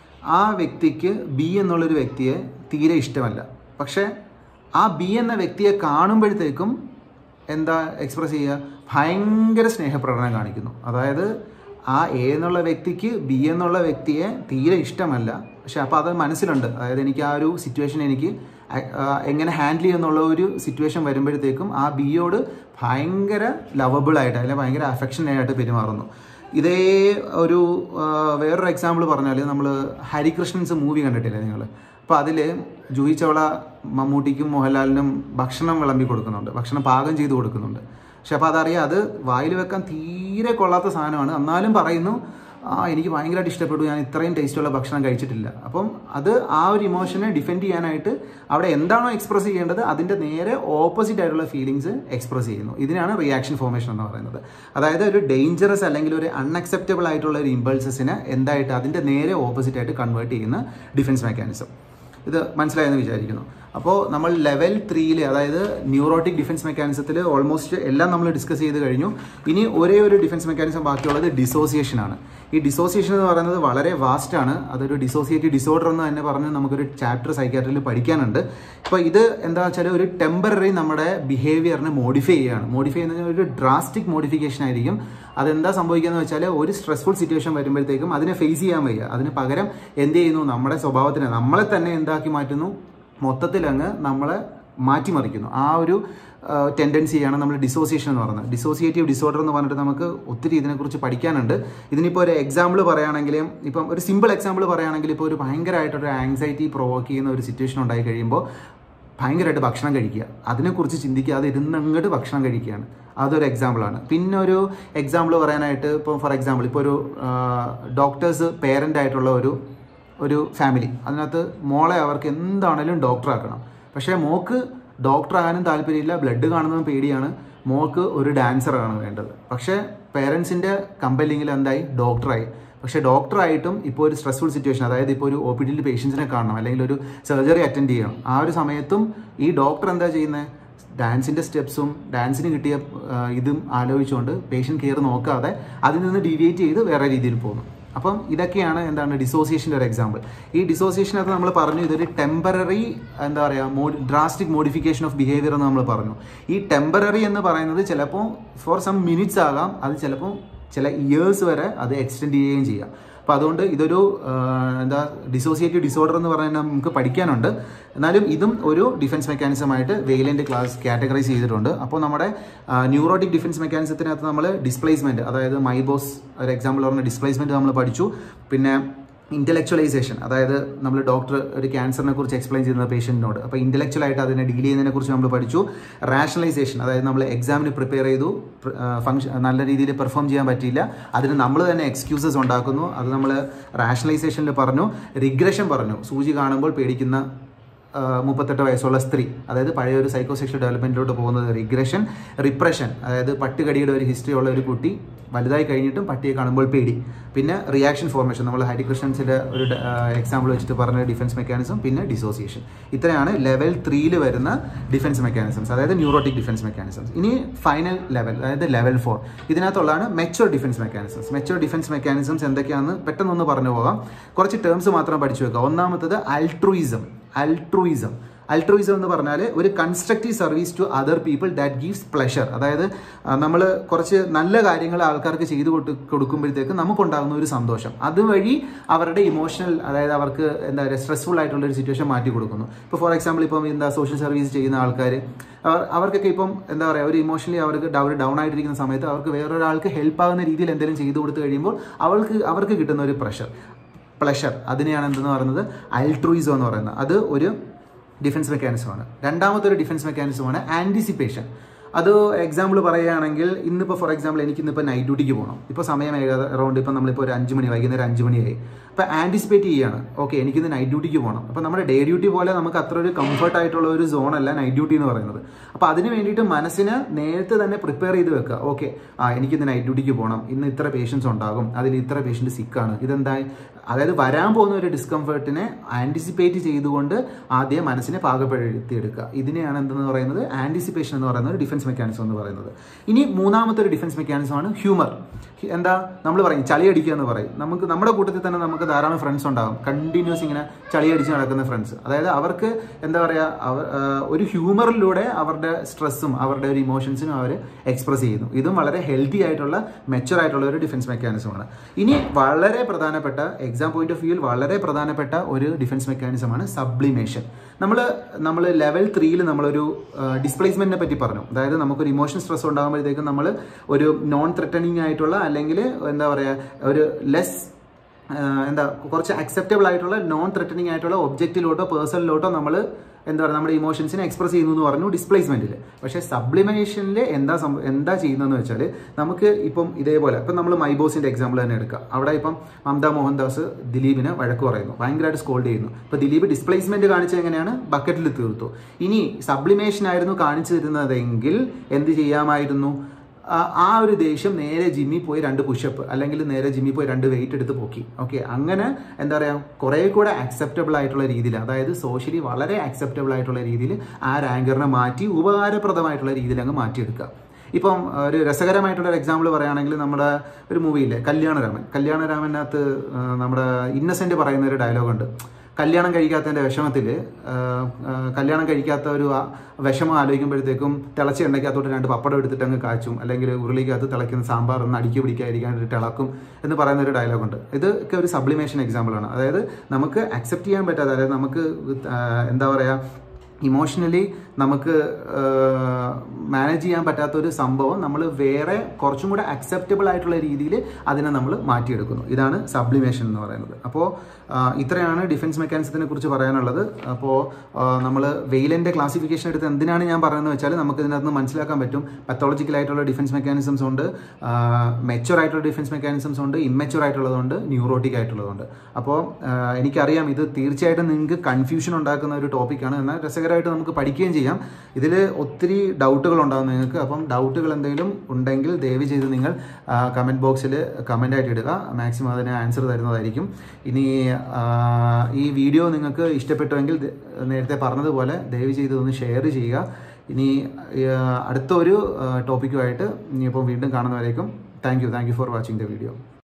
ആ വ്യക്തിക്ക് ബി എന്നുള്ളൊരു വ്യക്തിയെ തീരെ ഇഷ്ടമല്ല പക്ഷേ ആ ബി എന്ന വ്യക്തിയെ കാണുമ്പോഴത്തേക്കും എന്താ എക്സ്പ്രസ് ചെയ്യുക ഭയങ്കര സ്നേഹപ്രകടനം കാണിക്കുന്നു അതായത് ആ എ എന്നുള്ള വ്യക്തിക്ക് ബി എന്നുള്ള വ്യക്തിയെ തീരെ ഇഷ്ടമല്ല പക്ഷെ അപ്പോൾ അത് മനസ്സിലുണ്ട് അതായത് എനിക്ക് ആ ഒരു സിറ്റുവേഷൻ എനിക്ക് എങ്ങനെ ഹാൻഡിൽ ചെയ്യുന്നുള്ള ഒരു സിറ്റുവേഷൻ വരുമ്പോഴത്തേക്കും ആ ബിയോട് ഭയങ്കര ലവബിളായിട്ട് അല്ലെങ്കിൽ ഭയങ്കര അഫെക്ഷനായിട്ട് പെരുമാറുന്നു ഇതേ ഒരു വേറൊരു എക്സാമ്പിൾ പറഞ്ഞാൽ നമ്മൾ ഹരികൃഷ്ണൻസ് മൂവി കണ്ടിട്ടില്ലേ നിങ്ങൾ അപ്പോൾ അതിൽ ജൂഹി ചവള മമ്മൂട്ടിക്കും മോഹൻലാലിനും ഭക്ഷണം വിളമ്പി കൊടുക്കുന്നുണ്ട് ഭക്ഷണം പാകം ചെയ്ത് കൊടുക്കുന്നുണ്ട് പക്ഷെ അപ്പോൾ അതറിയാം അത് വായിൽ വെക്കാൻ തീരെ കൊള്ളാത്ത സാധനമാണ് എന്നാലും പറയുന്നു ആ എനിക്ക് ഭയങ്കരമായിട്ട് ഇഷ്ടപ്പെട്ടു ഞാൻ ഇത്രയും ടേസ്റ്റുള്ള ഭക്ഷണം കഴിച്ചിട്ടില്ല അപ്പം അത് ആ ഒരു ഇമോഷനെ ഡിഫെൻഡ് ചെയ്യാനായിട്ട് അവിടെ എന്താണോ എക്സ്പ്രസ് ചെയ്യേണ്ടത് അതിൻ്റെ നേരെ ഓപ്പോസിറ്റ് ആയിട്ടുള്ള ഫീലിങ്സ് എക്സ്പ്രസ് ചെയ്യുന്നു ഇതിനാണ് റിയാക്ഷൻ ഫോർമേഷൻ എന്ന് പറയുന്നത് അതായത് ഒരു ഡേഞ്ചറസ് അല്ലെങ്കിൽ ഒരു അൺഅക്സെപ്റ്റബിൾ ആയിട്ടുള്ള ഒരു ഇമ്പൾസസിനെ എന്തായിട്ട് അതിൻ്റെ നേരെ ഓപ്പോസിറ്റ് ആയിട്ട് കൺവേർട്ട് ചെയ്യുന്ന ഡിഫൻസ് മെക്കാനിസം ഇത് മനസ്സിലായെന്ന് വിചാരിക്കുന്നു അപ്പോൾ നമ്മൾ ലെവൽ ത്രീയിൽ അതായത് ന്യൂറോട്ടിക് ഡിഫൻസ് മെക്കാനിസത്തിൽ ഓൾമോസ്റ്റ് എല്ലാം നമ്മൾ ഡിസ്കസ് ചെയ്ത് കഴിഞ്ഞു ഇനി ഒരേ ഒരു ഡിഫൻസ് മെക്കാനിസം ബാക്കിയുള്ളത് ഡിസോസിയേഷൻ ആണ് ഈ ഡിസോസിയേഷൻ എന്ന് പറയുന്നത് വളരെ വാസ്റ്റ് ആണ് അതൊരു ഡിസോസിയേറ്റീവ് ഡിസോർഡർ എന്ന് തന്നെ പറഞ്ഞ് നമുക്കൊരു ചാപ്റ്റർ സൈക്കാട്രിയിൽ പഠിക്കാനുണ്ട് ഇപ്പോൾ ഇത് എന്താ വെച്ചാൽ ഒരു ടെമ്പററി നമ്മുടെ ബിഹേവിയറിനെ മോഡിഫൈ ചെയ്യുകയാണ് മോഡിഫൈ ചെയ്യുന്ന ഒരു ഡ്രാസ്റ്റിക് മോഡിഫിക്കേഷൻ ആയിരിക്കും അതെന്താ സംഭവിക്കുന്നത് വെച്ചാൽ ഒരു സ്ട്രെസ്ഫുൾ സിറ്റുവേഷൻ വരുമ്പോഴത്തേക്കും അതിനെ ഫേസ് ചെയ്യാൻ വയ്യ അതിന് പകരം എന്ത് ചെയ്യുന്നു നമ്മുടെ സ്വഭാവത്തിനെ നമ്മളെ തന്നെ എന്താക്കി മാറ്റുന്നു മൊത്തത്തിൽ അങ്ങ് നമ്മളെ മാറ്റിമറിക്കുന്നു ആ ഒരു ടെൻഡൻസിയാണ് നമ്മൾ ഡിസോസിയേഷൻ എന്ന് പറയുന്നത് ഡിസോസിയേറ്റീവ് ഡിസോർഡർ എന്ന് പറഞ്ഞിട്ട് നമുക്ക് ഒത്തിരി ഇതിനെക്കുറിച്ച് പഠിക്കാനുണ്ട് ഇതിനിപ്പോൾ ഒരു എക്സാമ്പിൾ പറയുകയാണെങ്കിൽ ഇപ്പം ഒരു സിമ്പിൾ എക്സാമ്പിൾ പറയുകയാണെങ്കിൽ ഇപ്പോൾ ഒരു ഭയങ്കരമായിട്ടൊരു ആങ്സൈറ്റി പ്രൊവോക്ക് ചെയ്യുന്ന ഒരു സിറ്റുവേഷൻ ഉണ്ടായി കഴിയുമ്പോൾ ഭയങ്കരമായിട്ട് ഭക്ഷണം കഴിക്കുക അതിനെക്കുറിച്ച് ചിന്തിക്കാതെ ഇരുന്ന് അങ്ങോട്ട് ഭക്ഷണം കഴിക്കുകയാണ് അതൊരു എക്സാമ്പിളാണ് പിന്നെ ഒരു എക്സാമ്പിൾ പറയാനായിട്ട് ഇപ്പോൾ ഫോർ എക്സാമ്പിൾ ഇപ്പോൾ ഒരു ഡോക്ടേഴ്സ് പേരൻ്റ് ആയിട്ടുള്ള ഒരു ഒരു ഫാമിലി അതിനകത്ത് മോളെ അവർക്ക് എന്താണേലും ഡോക്ടർ ആക്കണം പക്ഷേ മോക്ക് ഡോക്ടർ ആകാനും താല്പര്യമില്ല ബ്ലഡ് കാണുന്നതും പേടിയാണ് മോൾക്ക് ഒരു ഡാൻസറാണ് വേണ്ടത് പക്ഷേ പേരൻസിൻ്റെ കമ്പലിങ്ങിൽ എന്തായി ഡോക്ടറായി പക്ഷേ ഡോക്ടറായിട്ടും ഇപ്പോൾ ഒരു സ്ട്രെസ്ഫുൾ സിറ്റുവേഷൻ അതായത് ഇപ്പോൾ ഒരു ഒ പി ഡിയിൽ പേഷ്യൻസിനെ കാണണം അല്ലെങ്കിൽ ഒരു സർജറി അറ്റൻഡ് ചെയ്യണം ആ ഒരു സമയത്തും ഈ ഡോക്ടർ എന്താ ചെയ്യുന്നത് ഡാൻസിൻ്റെ സ്റ്റെപ്സും ഡാൻസിന് കിട്ടിയ ഇതും ആലോചിച്ചുകൊണ്ട് പേഷ്യൻ്റ് കെയർ നോക്കാതെ അതിൽ നിന്ന് ഡീവിയേറ്റ് ചെയ്ത് വേറെ രീതിയിൽ പോകുന്നു അപ്പം ഇതൊക്കെയാണ് എന്താണ് ഡിസോസിയേഷൻ്റെ ഒരു എക്സാമ്പിൾ ഈ ഡിസോസിയേഷനകത്ത് നമ്മൾ പറഞ്ഞു ഇതൊരു ടെമ്പററി എന്താ പറയുക മോ ഡ്രാസ്റ്റിക് മോഡിഫിക്കേഷൻ ഓഫ് ബിഹേവിയർ എന്ന് നമ്മൾ പറഞ്ഞു ഈ ടെമ്പററി എന്ന് പറയുന്നത് ചിലപ്പോൾ ഫോർ സം മിനിറ്റ്സ് ആകാം അത് ചിലപ്പോൾ ചില ഇയേഴ്സ് വരെ അത് എക്സ്റ്റെൻഡ് ചെയ്യുകയും ചെയ്യാം അപ്പോൾ അതുകൊണ്ട് ഇതൊരു എന്താ ഡിസോസിയേറ്റീവ് ഡിസോർഡർ എന്ന് പറഞ്ഞാൽ നമുക്ക് പഠിക്കാനുണ്ട് എന്നാലും ഇതും ഒരു ഡിഫൻസ് മെക്കാനിസമായിട്ട് വെയിലൻ്റ് ക്ലാസ് കാറ്റഗറൈസ് ചെയ്തിട്ടുണ്ട് അപ്പോൾ നമ്മുടെ ന്യൂറോട്ടിക് ഡിഫൻസ് മെക്കാനിസത്തിനകത്ത് നമ്മൾ ഡിസ്പ്ലേസ്മെൻറ്റ് അതായത് മൈബോസ് ഒരു എക്സാമ്പിൾ പറഞ്ഞ ഡിസ്പ്ലേസ്മെൻറ്റ് നമ്മൾ പഠിച്ചു പിന്നെ ഇൻ്റലക്ച്വലൈസേഷൻ അതായത് നമ്മൾ ഡോക്ടർ ഒരു ക്യാൻസറിനെ കുറിച്ച് എക്സ്പ്ലെയിൻ ചെയ്യുന്ന പേഷ്യൻറ്റിനോട് അപ്പോൾ ഇൻ്റലക്ച്വൽ ആയിട്ട് അതിനെ ഡീൽ ചെയ്യുന്നതിനെ കുറിച്ച് നമ്മൾ പഠിച്ചു റാഷണലൈസേഷൻ അതായത് നമ്മൾ എക്സാമിന് പ്രിപ്പയർ ചെയ്തു ഫംഗ്ഷൻ നല്ല രീതിയിൽ പെർഫോം ചെയ്യാൻ പറ്റിയില്ല അതിന് നമ്മൾ തന്നെ എക്സ്ക്യൂസസ് ഉണ്ടാക്കുന്നു അത് നമ്മൾ റാഷണലൈസേഷനിൽ പറഞ്ഞു റിഗ്രഷൻ പറഞ്ഞു സൂചി കാണുമ്പോൾ പേടിക്കുന്ന ആ, മുപ്പത്തെട്ട് വയസ്സുള്ള സ്ത്രീ അതായത് പഴയ ഒരു സൈക്കോസെക്ഷൽ ഡെവലപ്മെന്റിലോട്ട് പോകുന്നത് റിഗ്രഷൻ റിപ്രഷൻ അതായത് പട്ടുകടിയുടെ ഒരു ഹിസ്റ്ററി ഉള്ള ഒരു കുട്ടി വലുതായി കഴിഞ്ഞിട്ടും പട്ടിയെ കാണുമ്പോൾ പേടി പിന്നെ റിയാക്ഷൻ ഫോർമേഷൻ നമ്മൾ ഹരികൃഷ്ണൻസിന്റെ ഒരു എക്സാമ്പിൾ വെച്ചിട്ട് പറഞ്ഞ ഡിഫൻസ് മെക്കാനിസം പിന്നെ ഡിസോസിയേഷൻ ഇത്രയാണ് ലെവൽ ത്രീയിൽ വരുന്ന ഡിഫൻസ് മെക്കാനിസംസ് അതായത് ന്യൂറോട്ടിക് ഡിഫൻസ് മെക്കാനിസംസ് ഇനി ഫൈനൽ ലെവൽ അതായത് ലെവൽ ഫോർ ഇതിനകത്തുള്ളതാണ് mature defence mechanisms mature defence mechanisms എന്തൊക്കെയാണെന്ന് പെട്ടെന്നൊന്ന് പറഞ്ഞു പോകാം കുറച്ച് ടേംസ് മാത്രം പഠിച്ചു വെക്കുക ഒന്നാമത്തത് അൾട്രൂയിസം അൾട്രൂയിസം അൾട്രൂയിസം എന്ന് പറഞ്ഞാൽ ഒരു constructive service to other people that gives pleasure അതായത് നമ്മൾ കുറച്ച് നല്ല കാര്യങ്ങൾ ആൾക്കാർക്ക് ചെയ്തു കൊടു കൊടുക്കുമ്പോഴത്തേക്ക് നമുക്കുണ്ടാകുന്ന ഒരു സന്തോഷം അതുവഴി അവരുടെ ഇമോഷണൽ അതായത് അവർക്ക് എന്താ പറയുക സ്ട്രെസ്ഫുൾ ആയിട്ടുള്ള ഒരു സിറ്റുവേഷൻ മാറ്റി കൊടുക്കുന്നു ഇപ്പോൾ ഫോർ എക്സാമ്പിൾ ഇപ്പം എന്താ സോഷ്യൽ സർവീസ് ചെയ്യുന്ന ആൾക്കാർ അവർ അവർക്കൊക്കെ ഇപ്പം എന്താ പറയുക ഒരു ഇമോഷണലി അവർക്ക് അവർ ഡൗൺ ആയിട്ടിരിക്കുന്ന സമയത്ത് അവർക്ക് വേറൊരാൾക്ക് ഹെൽപ്പ് ആകുന്ന രീതിയിൽ എന്തെങ്കിലും ചെയ്തു കൊടുത്തു കഴിയുമ്പോൾ അവൾക്ക് അവർക്ക് കിട്ടുന്ന ഒരു പ്രഷർ പ്ലഷർ അതിനെയാണ് എന്തെന്ന് പറയുന്നത് അൾട്രൂയിസം എന്ന് പറയുന്നത് അത് ഒരു ഡിഫൻസ് മെക്കാനിസമാണ് രണ്ടാമത്തെ ഒരു ഡിഫൻസ് മെക്കാനിസമാണ് ആൻറ്റിസിപ്പേഷൻ അത് എക്സാമ്പിൾ പറയുകയാണെങ്കിൽ ഇന്നിപ്പോൾ ഫോർ എക്സാമ്പിൾ എനിക്ക് ഇന്നിപ്പോൾ നൈറ്റ് ഡ്യൂട്ടിക്ക് പോകണം ഇപ്പോൾ സമയം ഏകദേശം അറൗണ്ട് ഇപ്പോൾ നമ്മളിപ്പോൾ ഒരു അഞ്ച് മണി വൈകുന്നേരം അഞ്ച് മണിയായി അപ്പോൾ ആൻറ്റിസിപ്പേറ്റ് ചെയ്യുകയാണ് ഓക്കെ എനിക്കിന്ന് നൈറ്റ് ഡ്യൂട്ടിക്ക് പോകണം അപ്പോൾ നമ്മുടെ ഡേ ഡ്യൂട്ടി പോലെ നമുക്ക് അത്ര ഒരു കംഫർട്ട് ആയിട്ടുള്ള ഒരു സോൺ അല്ല നൈറ്റ് ഡ്യൂട്ടി എന്ന് പറയുന്നത് അപ്പോൾ അതിന് വേണ്ടിയിട്ട് മനസ്സിന് നേരത്തെ തന്നെ പ്രിപ്പയർ ചെയ്ത് വെക്കുക ഓക്കെ ആ എനിക്കിന്ന് നൈറ്റ് ഡ്യൂട്ടിക്ക് പോകണം ഇന്ന് ഇത്ര പേഷ്യൻസ് ഉണ്ടാകും അതിൽ ഇത്ര പേഷ്യൻറ്റ് സിക്കാണ് ഇതെന്തായി അതായത് വരാൻ പോകുന്ന ഒരു ഡിസ്കംഫർട്ടിനെ ആൻറ്റിസിപ്പേറ്റ് ചെയ്തുകൊണ്ട് ആദ്യം മനസ്സിനെ പാകപ്പെടുത്തിയെടുക്കുക ഇതിനെയാണ് എന്തെന്ന് പറയുന്നത് ആൻറ്റിസിപ്പേഷൻ എന്ന് പറയുന്നത് ഒരു ഡിഫൻസ് മെക്കാനിസം എന്ന് പറയുന്നത് ഇനി മൂന്നാമത്തെ ഒരു ഡിഫൻസ് മെക്കാനിസമാണ് ഹ്യൂമർ എന്താ നമ്മൾ പറയും ചളി അടിക്കുക എന്ന് പറയും നമുക്ക് നമ്മുടെ കൂട്ടത്തിൽ തന്നെ നമുക്ക് ധാരാളം ഫ്രണ്ട്സ് ഉണ്ടാകും കണ്ടിന്യൂസ് ഇങ്ങനെ ചളി അടിച്ച് നടക്കുന്ന ഫ്രണ്ട്സ് അതായത് അവർക്ക് എന്താ പറയുക അവർ ആ, ഒരു ഹ്യൂമറിലൂടെ അവരുടെ സ്ട്രെസ്സും അവരുടെ ഒരു ഇമോഷൻസിനും അവർ എക്സ്പ്രസ് ചെയ്യുന്നു ഇതും വളരെ ഹെൽത്തി ആയിട്ടുള്ള മെച്ചുവർ ആയിട്ടുള്ള ഒരു ഡിഫൻസ് മെക്കാനിസമാണ് ഇനി വളരെ പ്രധാനപ്പെട്ട എക്സാം പോയിന്റ് ഓഫ് വ്യൂവിൽ വളരെ പ്രധാനപ്പെട്ട ഒരു ഡിഫൻസ് മെക്കാനിസമാണ് സബ്ലിമേഷൻ നമ്മൾ നമ്മൾ ലെവൽ ത്രീയിൽ നമ്മളൊരു ഡിസ്പ്ലേസ്മെന്റിനെ പറ്റി പറഞ്ഞു അതായത് നമുക്കൊരു ഇമോഷൻ സ്ട്രെസ് ഉണ്ടാകുമ്പോഴത്തേക്കും നമ്മൾ ഒരു നോൺ ത്രെറ്റനിങ് ആയിട്ടുള്ള അല്ലെങ്കിൽ എന്താ പറയുക ഒരു ലെസ് എന്താ കുറച്ച് അക്സെപ്റ്റബിൾ ആയിട്ടുള്ള നോൺ ത്രെറ്റനിങ് ആയിട്ടുള്ള ഒബ്ജക്റ്റിലോട്ടോ പേഴ്സണിലോട്ടോ നമ്മൾ എന്താ പറയുക നമ്മുടെ ഇമോഷൻസിനെ എക്സ്പ്രസ് ചെയ്യുന്നു എന്ന് പറഞ്ഞു ഡിസ്പ്ലേസ്മെന്റിൽ പക്ഷേ സബ്ലിമേഷനിൽ എന്താ സംഭവം എന്താ ചെയ്യുന്നതെന്ന് വെച്ചാൽ നമുക്ക് ഇപ്പം ഇതേപോലെ ഇപ്പം നമ്മൾ മൈബോസിന്റെ എക്സാമ്പിൾ തന്നെ എടുക്കുക അവിടെ ഇപ്പം മമത മോഹൻദാസ് ദിലീപിന് വഴക്ക് പറയുന്നു ഭയങ്കരമായിട്ട് സ്കോൾഡ് ചെയ്യുന്നു ഇപ്പം ദിലീപ് ഡിസ്പ്ലേസ്മെന്റ് കാണിച്ചത് എങ്ങനെയാണ് ബക്കറ്റിൽ തീർത്തു ഇനി സബ്ലിമേഷൻ ആയിരുന്നു കാണിച്ചു തരുന്നതെങ്കിൽ എന്ത് ചെയ്യാമായിരുന്നു ആ- ആ ഒരു ദേഷ്യം നേരെ ജിമ്മിൽ പോയി രണ്ട് പുഷപ്പ് അല്ലെങ്കിൽ നേരെ ജിമ്മിൽ പോയി രണ്ട് വെയിറ്റ് എടുത്ത് പൊക്കി ഓക്കെ അങ്ങനെ എന്താ പറയുക കുറേ കൂടെ അക്സെപ്റ്റബിൾ ആയിട്ടുള്ള രീതിയിൽ അതായത് സോഷ്യലി വളരെ അക്സെപ്റ്റബിൾ ആയിട്ടുള്ള രീതിയിൽ ആ റാങ്കറിനെ മാറ്റി ഉപകാരപ്രദമായിട്ടുള്ള രീതിയിൽ അങ്ങ് മാറ്റിയെടുക്കുക ഇപ്പം ഒരു രസകരമായിട്ടുള്ള ഒരു എക്സാമ്പിൾ പറയുകയാണെങ്കിൽ നമ്മുടെ ഒരു മൂവിയില്ലേ കല്യാണരാമൻ കല്യാണരാമനകത്ത് ആ, നമ്മുടെ ഇന്നസെന്റ് പറയുന്ന ഒരു ഡയലോഗുണ്ട് കല്യാണം കഴിക്കാത്തതിൻ്റെ വിഷമത്തിൽ കല്യാണം കഴിക്കാത്ത ഒരു ആ വിഷമം ആലോചിക്കുമ്പോഴത്തേക്കും തിളച്ച എണ്ണയ്ക്കകത്തോട്ട് രണ്ട് പപ്പടം എടുത്തിട്ട് അങ്ങ് കാച്ചും അല്ലെങ്കിൽ ഉരുളിക്കകത്ത് തിളയ്ക്കുന്ന സാമ്പാർ ഒന്ന് അടുക്കി പിടിക്കാതിരിക്കാനായിട്ട് തിളക്കും എന്ന് പറയുന്ന ഒരു ഡയലോഗുണ്ട് ഇതൊക്കെ ഒരു സബ്ലിമേഷൻ എക്സാമ്പിളാണ് അതായത് നമുക്ക് അക്സെപ്റ്റ് ചെയ്യാൻ പറ്റാത്ത അതായത് നമുക്ക് ആ, എന്താ പറയുക ഇമോഷണലി നമുക്ക് മാനേജ് ചെയ്യാൻ പറ്റാത്ത ഒരു സംഭവം നമ്മൾ വേറെ കുറച്ചും കൂടെ അക്സെപ്റ്റബിൾ ആയിട്ടുള്ള രീതിയിൽ അതിനെ നമ്മൾ മാറ്റിയെടുക്കുന്നു ഇതാണ് സബ്ലിമേഷൻ എന്ന് പറയുന്നത് അപ്പോൾ ഇത്രയാണ് ഡിഫൻസ് മെക്കാനിസത്തിനെ കുറിച്ച് പറയാനുള്ളത് അപ്പോൾ നമ്മൾ വെയിലൻ്റെ ക്ലാസിഫിക്കേഷൻ എടുത്ത് എന്തിനാണ് ഞാൻ പറയുന്നത് വെച്ചാൽ നമുക്ക് ഇതിനകത്ത് നിന്ന് മനസ്സിലാക്കാൻ പറ്റും പത്തോളജിക്കൽ ആയിട്ടുള്ള ഡിഫൻസ് മെക്കാനിസംസ് ഉണ്ട് മെച്ചുവർ ആയിട്ടുള്ള ഡിഫൻസ് മെക്കാനിസംസ് ഉണ്ട് ഇമ്മെച്ചുവർ ആയിട്ടുള്ളതുണ്ട് ന്യൂറോട്ടിക് ആയിട്ടുള്ളതുണ്ട് അപ്പോൾ എനിക്കറിയാം ഇത് തീർച്ചയായിട്ടും നിങ്ങൾക്ക് കൺഫ്യൂഷൻ ഉണ്ടാക്കുന്ന ഒരു ടോപ്പിക്കാണ് എന്നാൽ രസകരമായിട്ട് നമുക്ക് പഠിക്കുകയും ചെയ്യാം ഇതിൽ ഒത്തിരി ഡൗട്ടുകൾ ഉണ്ടാകും നിങ്ങൾക്ക് അപ്പം ഡൗട്ടുകൾ എന്തെങ്കിലും ഉണ്ടെങ്കിൽ ദയവ് ചെയ്ത് നിങ്ങൾ കമൻറ്റ് ബോക്സിൽ കമൻ്റ് ആയിട്ട് ഇടുക മാക്സിമം അതിന് ആൻസർ തരുന്നതായിരിക്കും ഇനി ആ, ഈ വീഡിയോ നിങ്ങൾക്ക് ഇഷ്ടപ്പെട്ടുവെങ്കിൽ ദ- നേരത്തെ പറഞ്ഞതുപോലെ ദയവ് ചെയ്ത് ഒന്ന് ഷെയർ ചെയ്യുക ഇനി ആ, അടുത്ത ഒരു ടോപ്പിക്കുമായിട്ട് ഇനിയിപ്പോൾ വീണ്ടും കാണുന്നവരേക്കും thank you thank you for watching the video